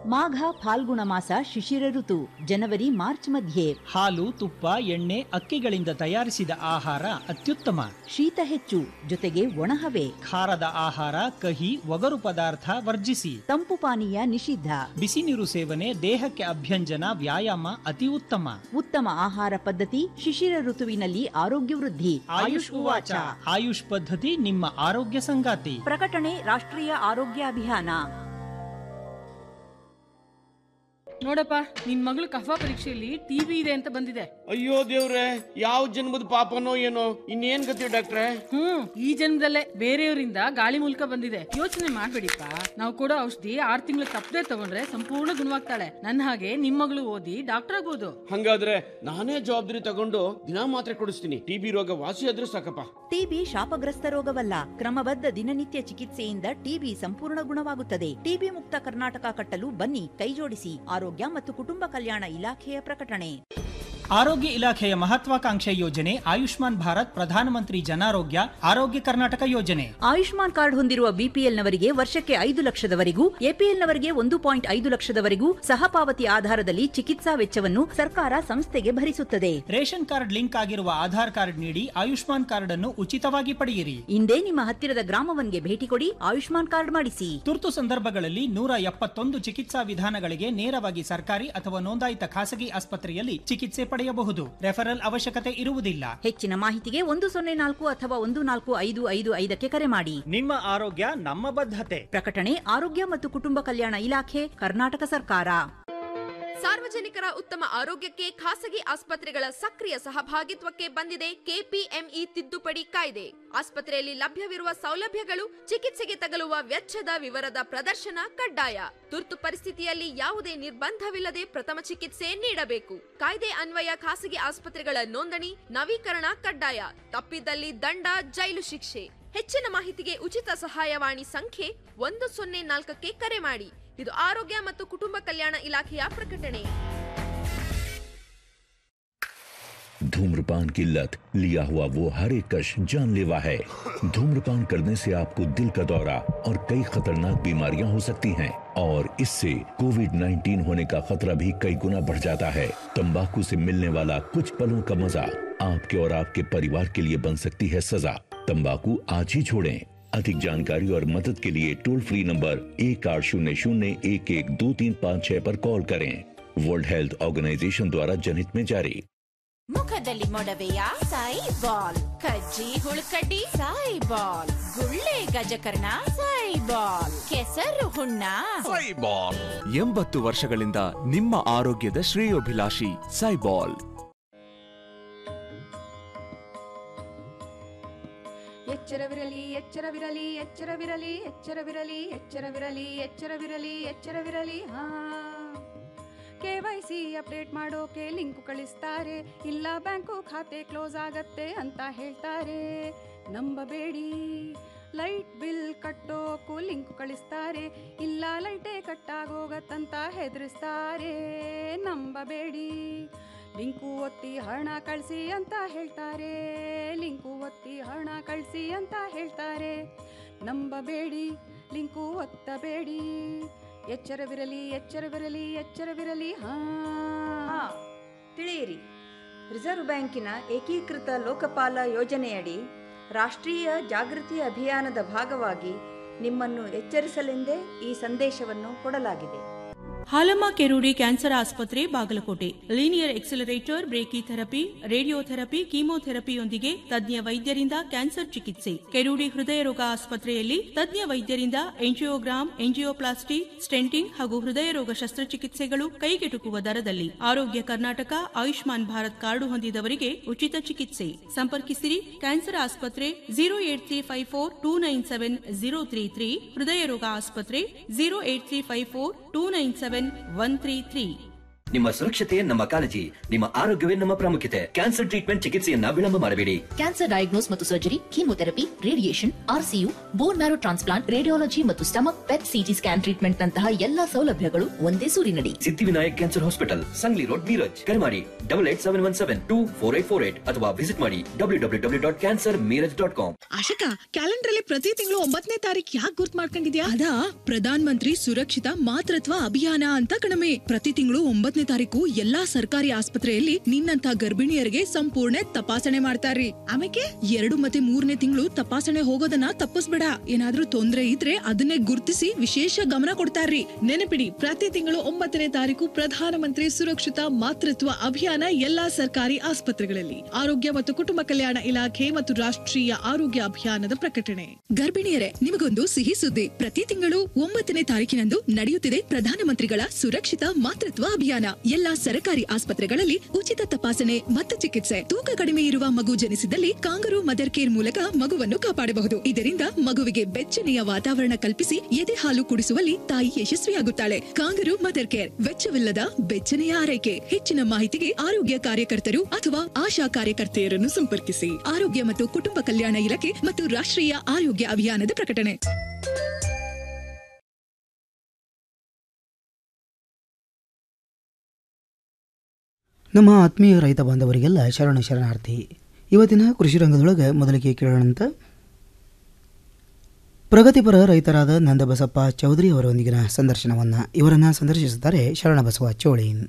ಮಾಘ ಫಾಲ್ಗುಣ ಮಾಸ ಶಿಶಿರ ಋತು ಜನವರಿ ಮಾರ್ಚ್ ಮಧ್ಯೆ ಹಾಲು ತುಪ್ಪ ಎಣ್ಣೆ ಅಕ್ಕಿಗಳಿಂದ ತಯಾರಿಸಿದ ಆಹಾರ ಅತ್ಯುತ್ತಮ ಶೀತ ಹೆಚ್ಚು ಜೊತೆಗೆ ಒಣಹವೆ ಖಾರದ ಆಹಾರ ಕಹಿ ಒಗರು ಪದಾರ್ಥ ವರ್ಜಿಸಿ ತಂಪು ಪಾನೀಯ ನಿಷಿದ್ಧ ಬಿಸಿ ನೀರು ಸೇವನೆ ದೇಹಕ್ಕೆ ಅಭ್ಯಂಜನ ವ್ಯಾಯಾಮ ಅತಿ ಉತ್ತಮ ಉತ್ತಮ ಆಹಾರ ಪದ್ಧತಿ ಶಿಶಿರ ಋತುವಿನಲ್ಲಿ ಆರೋಗ್ಯ ವೃದ್ಧಿ ಆಯುಷ್ ಉವಾಚ ಆಯುಷ್ ಪದ್ಧತಿ ನಿಮ್ಮ ಆರೋಗ್ಯ ಸಂಗಾತಿ ಪ್ರಕಟಣೆ ರಾಷ್ಟ್ರೀಯ ಆರೋಗ್ಯ ಅಭಿಯಾನ ನೋಡಪ್ಪ ನಿನ್ ಮಗಳು ಕಫ ಪರೀಕ್ಷೆಯಲ್ಲಿ ಟಿವಿ ಇದೆ ಅಂತ ಬಂದಿದೆ ಅಯ್ಯೋ ದೇವ್ರೆ ಯಾವ ಜನ್ಮದ ಪಾಪನೋ ಏನೋ ಇನ್ನೇನ್ ಗತಿ ಡಾಕ್ಟ್ರೆ ಹ್ಮ್ ಈ ಜನ್ಮದಲ್ಲೇ ಬೇರೆಯವರಿಂದ ಗಾಳಿ ಮೂಲಕ ಬಂದಿದೆ ಯೋಚನೆ ಮಾಡ್ಬೇಡಿಪ್ಪ ನಾವು ಕೊಡೋ ಔಷಧಿ ಆರ್ ತಿಂಗಳು ತಪ್ಪದೆ ತಗೊಂಡ್ರೆ ಸಂಪೂರ್ಣ ಗುಣವಾಗ್ತಾಳೆ ನನ್ನ ಹಾಗೆ ನಿಮ್ ಮಗಳು ಓದಿ ಡಾಕ್ಟರ್ ಆಗೋದು ಹಂಗಾದ್ರೆ ನಾನೇ ಜವಾಬ್ದಾರಿ ತಗೊಂಡು ದಿನಾ ಮಾತ್ರೆ ಕೊಡಿಸ್ತೀನಿ ಟಿಬಿ ರೋಗ ವಾಸಿ ಆದ್ರೂ ಸಾಕಪ್ಪ ಟಿಬಿ ಶಾಪಗ್ರಸ್ತ ರೋಗವಲ್ಲ ಕ್ರಮಬದ್ಧ ದಿನನಿತ್ಯ ಚಿಕಿತ್ಸೆಯಿಂದ ಟಿಬಿ ಸಂಪೂರ್ಣ ಗುಣವಾಗುತ್ತದೆ ಟಿಬಿ ಮುಕ್ತ ಕರ್ನಾಟಕ ಕಟ್ಟಲು ಬನ್ನಿ ಕೈಜೋಡಿಸಿ ಆರೋಗ್ಯ ಮತ್ತು ಕುಟುಂಬ ಕಲ್ಯಾಣ ಇಲಾಖೆಯ ಪ್ರಕಟಣೆ ಆರೋಗ್ಯ ಇಲಾಖೆಯ ಮಹತ್ವಾಕಾಂಕ್ಷೆ ಯೋಜನೆ ಆಯುಷ್ಮಾನ್ ಭಾರತ್ ಪ್ರಧಾನಮಂತ್ರಿ ಜನಾರೋಗ್ಯ ಆರೋಗ್ಯ ಕರ್ನಾಟಕ ಯೋಜನೆ ಆಯುಷ್ಮಾನ್ ಕಾರ್ಡ್ ಹೊಂದಿರುವ ಬಿಪಿಎಲ್ನವರಿಗೆ ವರ್ಷಕ್ಕೆ ಐದು ಲಕ್ಷದವರೆಗೂ ಎಪಿಎಲ್ನವರಿಗೆ ಒಂದು ಪಾಯಿಂಟ್ ಐದು ಲಕ್ಷದವರೆಗೂ ಸಹಪಾವತಿ ಆಧಾರದಲ್ಲಿ ಚಿಕಿತ್ಸಾ ವೆಚ್ಚವನ್ನು ಸರ್ಕಾರ ಸಂಸ್ಥೆಗೆ ಭರಿಸುತ್ತದೆ ರೇಷನ್ ಕಾರ್ಡ್ ಲಿಂಕ್ ಆಗಿರುವ ಆಧಾರ್ ಕಾರ್ಡ್ ನೀಡಿ ಆಯುಷ್ಮಾನ್ ಕಾರ್ಡ್ ಅನ್ನು ಉಚಿತವಾಗಿ ಪಡೆಯಿರಿ ಇಂದೇ ನಿಮ್ಮ ಹತ್ತಿರದ ಗ್ರಾಮವನ್ಗೆ ಭೇಟಿ ಕೊಡಿ ಆಯುಷ್ಮಾನ್ ಕಾರ್ಡ್ ಮಾಡಿಸಿ ತುರ್ತು ಸಂದರ್ಭಗಳಲ್ಲಿ ನೂರ ಎಪ್ಪತ್ತೊಂದು ಚಿಕಿತ್ಸಾ ವಿಧಾನಗಳಿಗೆ ನೇರವಾಗಿ ಸರ್ಕಾರಿ ಅಥವಾ ನೋಂದಾಯಿತ ಖಾಸಗಿ ಆಸ್ಪತ್ರೆಯಲ್ಲಿ ಚಿಕಿತ್ಸೆ ಪಡೆಯಬಹುದು ರೆಫರಲ್ ಅವಶ್ಯಕತೆ ಇರುವುದಿಲ್ಲ ಹೆಚ್ಚಿನ ಮಾಹಿತಿಗೆ ಒಂದು ಸೊನ್ನೆ ನಾಲ್ಕು ಅಥವಾ ಒಂದು ನಾಲ್ಕು ಐದು ಐದು ಐದಕ್ಕೆ ಕರೆ ಮಾಡಿ ನಿಮ್ಮ ಆರೋಗ್ಯ ನಮ್ಮ ಬದ್ಧತೆ ಪ್ರಕಟಣೆ ಆರೋಗ್ಯ ಮತ್ತು ಕುಟುಂಬ ಕಲ್ಯಾಣ ಇಲಾಖೆ ಕರ್ನಾಟಕ ಸರ್ಕಾರ ಸಾರ್ವಜನಿಕರ ಉತ್ತಮ ಆರೋಗ್ಯಕ್ಕೆ ಖಾಸಗಿ ಆಸ್ಪತ್ರೆಗಳ ಸಕ್ರಿಯ ಸಹಭಾಗಿತ್ವಕ್ಕೆ ಬಂದಿದೆ ಕೆಪಿಎಂಇ ತಿದ್ದುಪಡಿ ಕಾಯ್ದೆ ಆಸ್ಪತ್ರೆಯಲ್ಲಿ ಲಭ್ಯವಿರುವ ಸೌಲಭ್ಯಗಳು ಚಿಕಿತ್ಸೆಗೆ ತಗಲುವ ವೆಚ್ಚದ ವಿವರದ ಪ್ರದರ್ಶನ ಕಡ್ಡಾಯ ತುರ್ತು ಪರಿಸ್ಥಿತಿಯಲ್ಲಿ ಯಾವುದೇ ನಿರ್ಬಂಧವಿಲ್ಲದೆ ಪ್ರಥಮ ಚಿಕಿತ್ಸೆ ನೀಡಬೇಕು ಕಾಯ್ದೆ ಅನ್ವಯ ಖಾಸಗಿ ಆಸ್ಪತ್ರೆಗಳ ನೋಂದಣಿ ನವೀಕರಣ ಕಡ್ಡಾಯ ತಪ್ಪಿದಲ್ಲಿ ದಂಡ ಜೈಲು ಶಿಕ್ಷೆ ಹೆಚ್ಚಿನ ಮಾಹಿತಿಗೆ ಉಚಿತ ಸಹಾಯವಾಣಿ ಸಂಖ್ಯೆ ಒಂದು ಸೊನ್ನೆ ನಾಲ್ಕಕ್ಕೆ ಕರೆ ಮಾಡಿ ಇದು ಆರೋಗ್ಯ ಮತ್ತು ಕುಟುಂಬ ಕಲ್ಯಾಣ ಇಲಾಖೆಯ ಪ್ರಕಟಣೆ धूम्रपान की लत लिया हुआ वो हर एक कश जानलेवा है धूम्रपान करने से आपको दिल का दौरा और कई खतरनाक बीमारियां हो सकती हैं और इससे कोविड 19 होने का खतरा भी कई गुना बढ़ जाता है तंबाकू से मिलने वाला कुछ पलों का मजा आपके और आपके परिवार के लिए बन सकती है सजा तंबाकू आज ही छोड़ें अधिक जानकारी और मदद के लिए टोल फ्री नंबर एक आठ शून्य शून्य एक एक दो तीन पाँच छह पर कॉल करें वर्ल्ड हेल्थ ऑर्गेनाइजेशन द्वारा जनहित में जारी ಮುಖದಲ್ಲಿ ಮೊಡವೆಯ ಸಾಯಿ ಬಾಲ್ ಕಜ್ಜಿ ಹುಳುಕಡ್ಡಿ ಸಾಯಿ ಬಾಲ್ ಗುಳ್ಳೆ ಗಜಕರ್ಣ ಸಾಯಿ ಬಾಲ್ ಕೆಸರು ಹುಣ್ಣ ಎಂಬತ್ತು ವರ್ಷಗಳಿಂದ ನಿಮ್ಮ ಆರೋಗ್ಯದ ಶ್ರೇಯೋಭಿಲಾಷಿ ಸೈಬಾಲ್ ಎಚ್ಚರವಿರಲಿ ಎಚ್ಚರವಿರಲಿ ಎಚ್ಚರವಿರಲಿ ಎಚ್ಚರವಿರಲಿ ಎಚ್ಚರವಿರಲಿ ಎಚ್ಚರವಿರಲಿ ಎಚ್ಚರವಿರಲಿ ಹಾ ಕೆವೈಸಿ ಅಪ್ಡೇಟ್ ಮಾಡೋಕೆ ಲಿಂಕ್ ಕಳಿಸ್ತಾರೆ ಇಲ್ಲ ಬ್ಯಾಂಕು ಖಾತೆ ಕ್ಲೋಸ್ ಆಗತ್ತೆ ಅಂತ ಹೇಳ್ತಾರೆ ನಂಬಬೇಡಿ ಲೈಟ್ ಬಿಲ್ ಕಟ್ಟೋಕು ಲಿಂಕ್ ಕಳಿಸ್ತಾರೆ ಇಲ್ಲ ಲೈಟೇ ಕಟ್ಟಾಗೋಗತ್ತಂತ ಹೆದರಿಸ್ತಾರೆ ನಂಬಬೇಡಿ ಲಿಂಕು ಒತ್ತಿ ಹಣ ಕಳಿಸಿ ಅಂತ ಹೇಳ್ತಾರೆ ಲಿಂಕು ಒತ್ತಿ ಹಣ ಕಳಿಸಿ ಅಂತ ಹೇಳ್ತಾರೆ ನಂಬಬೇಡಿ ಲಿಂಕು ಒತ್ತಬೇಡಿ ಎಚ್ಚರವಿರಲಿ ಎಚ್ಚರವಿರಲಿ ಎಚ್ಚರವಿರಲಿ ಹಾ ತಿಳಿಯಿರಿ ರಿಸರ್ವ್ ಬ್ಯಾಂಕಿನ ಏಕೀಕೃತ ಲೋಕಪಾಲ ಯೋಜನೆಯಡಿ ರಾಷ್ಟ್ರೀಯ ಜಾಗೃತಿ ಅಭಿಯಾನದ ಭಾಗವಾಗಿ ನಿಮ್ಮನ್ನು ಎಚ್ಚರಿಸಲೆಂದೇ ಈ ಸಂದೇಶವನ್ನು ಕೊಡಲಾಗಿದೆ ಹಾಲಮ್ಮ ಕೆರೂಡಿ ಕ್ಯಾನ್ಸರ್ ಆಸ್ಪತ್ರೆ Bagalkote linear accelerator brachytherapy radiotherapy ಕೀಮೋಥೆರಪಿಯೊಂದಿಗೆ ತಜ್ಞ ವೈದ್ಯರಿಂದ ಕ್ಯಾನ್ಸರ್ ಚಿಕಿತ್ಸೆ ಕೆರೂಡಿ ಹೃದಯ ರೋಗ ಆಸ್ಪತ್ರೆಯಲ್ಲಿ ತಜ್ಞ ವೈದ್ಯರಿಂದ ಎಂಜಿಯೋಗ್ರಾಮ್ ಎಂಜಿಯೋಪ್ಲಾಸ್ಟಿ ಸ್ಟೆಂಟಿಂಗ್ ಹಾಗೂ ಹೃದಯ ರೋಗ ಶಸ್ತ್ರಚಿಕಿತ್ಸೆಗಳು ಕೈಗೆಟುಕುವ ದರದಲ್ಲಿ ಆರೋಗ್ಯ ಕರ್ನಾಟಕ ಆಯುಷ್ಮಾನ್ ಭಾರತ್ ಕಾರ್ಡು ಹೊಂದಿದವರಿಗೆ ಉಚಿತ ಚಿಕಿತ್ಸೆ ಸಂಪರ್ಕಿಸಿರಿ ಕ್ಯಾನ್ಸರ್ ಆಸ್ಪತ್ರೆ zero eight three five four two nine seven zero three three ಹೃದಯ ರೋಗ ಆಸ್ಪತ್ರೆ zero eight three five four two nine seven one three three ನಿಮ್ಮ ಸುರಕ್ಷತೆಯೇ ನಮ್ಮ ಕಾಳಜಿ ನಿಮ್ಮ ಆರೋಗ್ಯವೇ ನಮ್ಮ ಪ್ರಾಮುಖ್ಯತೆ ಕ್ಯಾನ್ಸರ್ ಟ್ರೀಟ್ಮೆಂಟ್ ಚಿಕಿತ್ಸೆಯನ್ನ ವಿಳಂಬ ಮಾಡಬೇಡಿ ಕ್ಯಾನ್ಸರ್ ಡಯಾಗ್ನೋಸ್ ಮತ್ತು surgery chemotherapy radiation RCU bone marrow transplant radiology ಮತ್ತು stomach PET CT scan treatment ನಂತಹ ಎಲ್ಲಾ ಸೌಲಭ್ಯಗಳು ಒಂದೇ ಸೂರಿನಡಿ Siddhivinayak cancer hospital Sangli road Miraj ಕರೆ ಮಾಡಿ double eight seven one seven two four eight four eight ಅಥವಾ ವಿಸಿಟ್ ಮಾಡಿ W W W dot cancer Miraj dot com ಆಶಿಕಾ ಕ್ಯಾಲೆಂಡರ್ ಅಲ್ಲಿ ಪ್ರತಿ ತಿಂಗಳು ಒಂಬತ್ತನೇ ತಾರೀಕು ಯಾಕೆ ಗುರ್ತ್ ಮಾಡ್ಕೊಂಡಿದ್ಯಾ ಅದಾ ಪ್ರಧಾನ ಮಂತ್ರಿ ಸುರಕ್ಷಿತ ಮಾತೃತ್ವ ಅಭಿಯಾನ ಅಂತ ಕಣಮೆ ಪ್ರತಿ ತಿಂಗಳು ಒಂಬತ್ತನೇ ತಾರೀಕು ಎಲ್ಲಾ ಸರ್ಕಾರಿ ಆಸ್ಪತ್ರೆಯಲ್ಲಿ ನಿನ್ನಂತ ಗರ್ಭಿಣಿಯರಿಗೆ ಸಂಪೂರ್ಣ ತಪಾಸಣೆ ಮಾಡ್ತಾರ್ರಿ ಆಮೇಲೆ ಎರಡು ಮತ್ತೆ ಮೂರನೇ ತಿಂಗಳು ತಪಾಸಣೆ ಹೋಗೋದನ್ನ ತಪ್ಪಿಸ್ಬೇಡ ಏನಾದ್ರೂ ತೊಂದ್ರೆ ಇದ್ರೆ ಅದನ್ನೇ ಗುರ್ತಿಸಿ ವಿಶೇಷ ಗಮನ ಕೊಡ್ತಾರ್ರಿ ನೆನಪಿಡಿ ಪ್ರತಿ ತಿಂಗಳು ಒಂಬತ್ತನೇ ತಾರೀಕು ಪ್ರಧಾನಮಂತ್ರಿ ಸುರಕ್ಷಿತ ಮಾತೃತ್ವ ಅಭಿಯಾನ ಎಲ್ಲಾ ಸರ್ಕಾರಿ ಆಸ್ಪತ್ರೆಗಳಲ್ಲಿ ಆರೋಗ್ಯ ಮತ್ತು ಕುಟುಂಬ ಕಲ್ಯಾಣ ಇಲಾಖೆ ಮತ್ತು ರಾಷ್ಟ್ರೀಯ ಆರೋಗ್ಯ ಅಭಿಯಾನದ ಪ್ರಕಟಣೆ ಗರ್ಭಿಣಿಯರೇ ನಿಮಗೊಂದು ಸಿಹಿ ಸುದ್ದಿ ಪ್ರತಿ ತಿಂಗಳು ಒಂಬತ್ತನೇ ತಾರೀಕಿನಂದು ನಡೆಯುತ್ತಿದೆ ಪ್ರಧಾನಮಂತ್ರಿಗಳ ಸುರಕ್ಷಿತ ಮಾತೃತ್ವ ಅಭಿಯಾನ ಎಲ್ಲಾ ಸರ್ಕಾರಿ ಆಸ್ಪತ್ರೆಗಳಲ್ಲಿ ಉಚಿತ ತಪಾಸಣೆ ಮತ್ತು ಚಿಕಿತ್ಸೆ ತೂಕ ಕಡಿಮೆ ಇರುವ ಮಗು ಜನಿಸಿದಲ್ಲಿ ಕಾಂಗರು ಮದರ್ ಕೇರ್ ಮೂಲಕ ಮಗುವನ್ನು ಕಾಪಾಡಬಹುದು ಇದರಿಂದ ಮಗುವಿಗೆ ಬೆಚ್ಚನೆಯ ವಾತಾವರಣ ಕಲ್ಪಿಸಿ ಎದೆ ಹಾಲು ಕುಡಿಸುವಲ್ಲಿ ತಾಯಿ ಯಶಸ್ವಿಯಾಗುತ್ತಾಳೆ ಕಾಂಗರು ಮದರ್ ಕೇರ್ ವೆಚ್ಚವಿಲ್ಲದ ಬೆಚ್ಚನೆಯ ಆರೈಕೆ ಹೆಚ್ಚಿನ ಮಾಹಿತಿಗೆ ಆರೋಗ್ಯ ಕಾರ್ಯಕರ್ತರು ಅಥವಾ ಆಶಾ ಕಾರ್ಯಕರ್ತೆಯರನ್ನು ಸಂಪರ್ಕಿಸಿ ಆರೋಗ್ಯ ಮತ್ತು ಕುಟುಂಬ ಕಲ್ಯಾಣ ಇಲಾಖೆ ಮತ್ತು ರಾಷ್ಟ್ರೀಯ ಆರೋಗ್ಯ ಅಭಿಯಾನದ ಪ್ರಕಟಣೆ ನಮ್ಮ ಆತ್ಮೀಯ ರೈತ ಬಾಂಧವರಿಗೆಲ್ಲ ಶರಣ ಶರಣಾರ್ಥಿ ಇವತ್ತಿನ ಕೃಷಿ ರಂಗದೊಳಗೆ ಮೊದಲಿಗೆ ಕೇಳೋಣಂತ ಪ್ರಗತಿಪರ ರೈತರಾದ ನಂದಬಸಪ್ಪ ಚೌಧರಿ ಅವರೊಂದಿಗಿನ ಸಂದರ್ಶನವನ್ನು ಇವರನ್ನು ಸಂದರ್ಶಿಸುತ್ತಾರೆ ಶರಣಬಸವ ಚೋಳೀನ್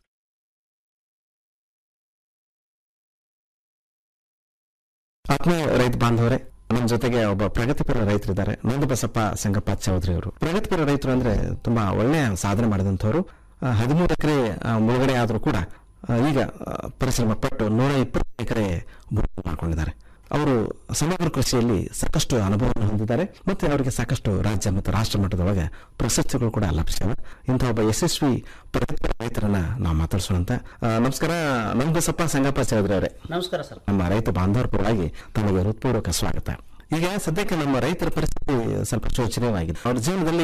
ಆತ್ಮೀಯ ರೈತ ಬಾಂಧವರೇ ನಮ್ಮ ಜೊತೆಗೆ ಒಬ್ಬ ಪ್ರಗತಿಪರ ರೈತರಿದ್ದಾರೆ ನಂದಬಸಪ್ಪ ಸಂಗಪ್ಪ ಚೌಧರಿ ಅವರು ಪ್ರಗತಿಪರ ರೈತರು ಅಂದ್ರೆ ತುಂಬಾ ಒಳ್ಳೆಯ ಸಾಧನೆ ಮಾಡಿದಂಥವ್ರು ಹದಿಮೂರು ಎಕರೆ ಮುಳುಗಡೆ ಆದರೂ ಕೂಡ ಆ, ಈಗ ಆ, ಪರಿಶ್ರಮ ಪಟ್ಟು ನೂರ ಇಪ್ಪತ್ತು ಎಕರೆ ಭೂಮಿ ಮಾಡ್ಕೊಂಡಿದ್ದಾರೆ ಅವರು ಸಮಗ್ರ ಕೃಷಿಯಲ್ಲಿ ಸಾಕಷ್ಟು ಅನುಭವವನ್ನು ಹೊಂದಿದ್ದಾರೆ ಮತ್ತೆ ಅವರಿಗೆ ಸಾಕಷ್ಟು ರಾಜ್ಯ ಮತ್ತು ರಾಷ್ಟ್ರ ಮಟ್ಟದೊಳಗೆ ಪ್ರಶಸ್ತಿಗಳು ಕೂಡ ಲಭಿಸಿವೆ ಇಂಥ ಒಬ್ಬ ಯಶಸ್ವಿ ಪ್ರಗತಿಪರ ರೈತರನ್ನ ನಾವು ಮಾತಾಡ್ಸೋಣಂತ ಆ, ನಮಸ್ಕಾರ ನಂದಬಸಪ್ಪ ಸಂಗಪ್ಪ ಚೌಧರಿ ಅವರೇ ನಮಸ್ಕಾರ ಸರ್ ನಮ್ಮ ರೈತ ಬಾಂಧವರ ಪರವಾಗಿ ತಮಗೆ ಹೃತ್ಪೂರ್ವಕ ಸ್ವಾಗತ ಈಗ ಸದ್ಯಕ್ಕೆ ನಮ್ಮ ರೈತರ ಪರಿಸ್ಥಿತಿ ಸ್ವಲ್ಪ ಶೋಚನೀಯವಾಗಿದೆ ಅವ್ರ ಜೀವನದಲ್ಲಿ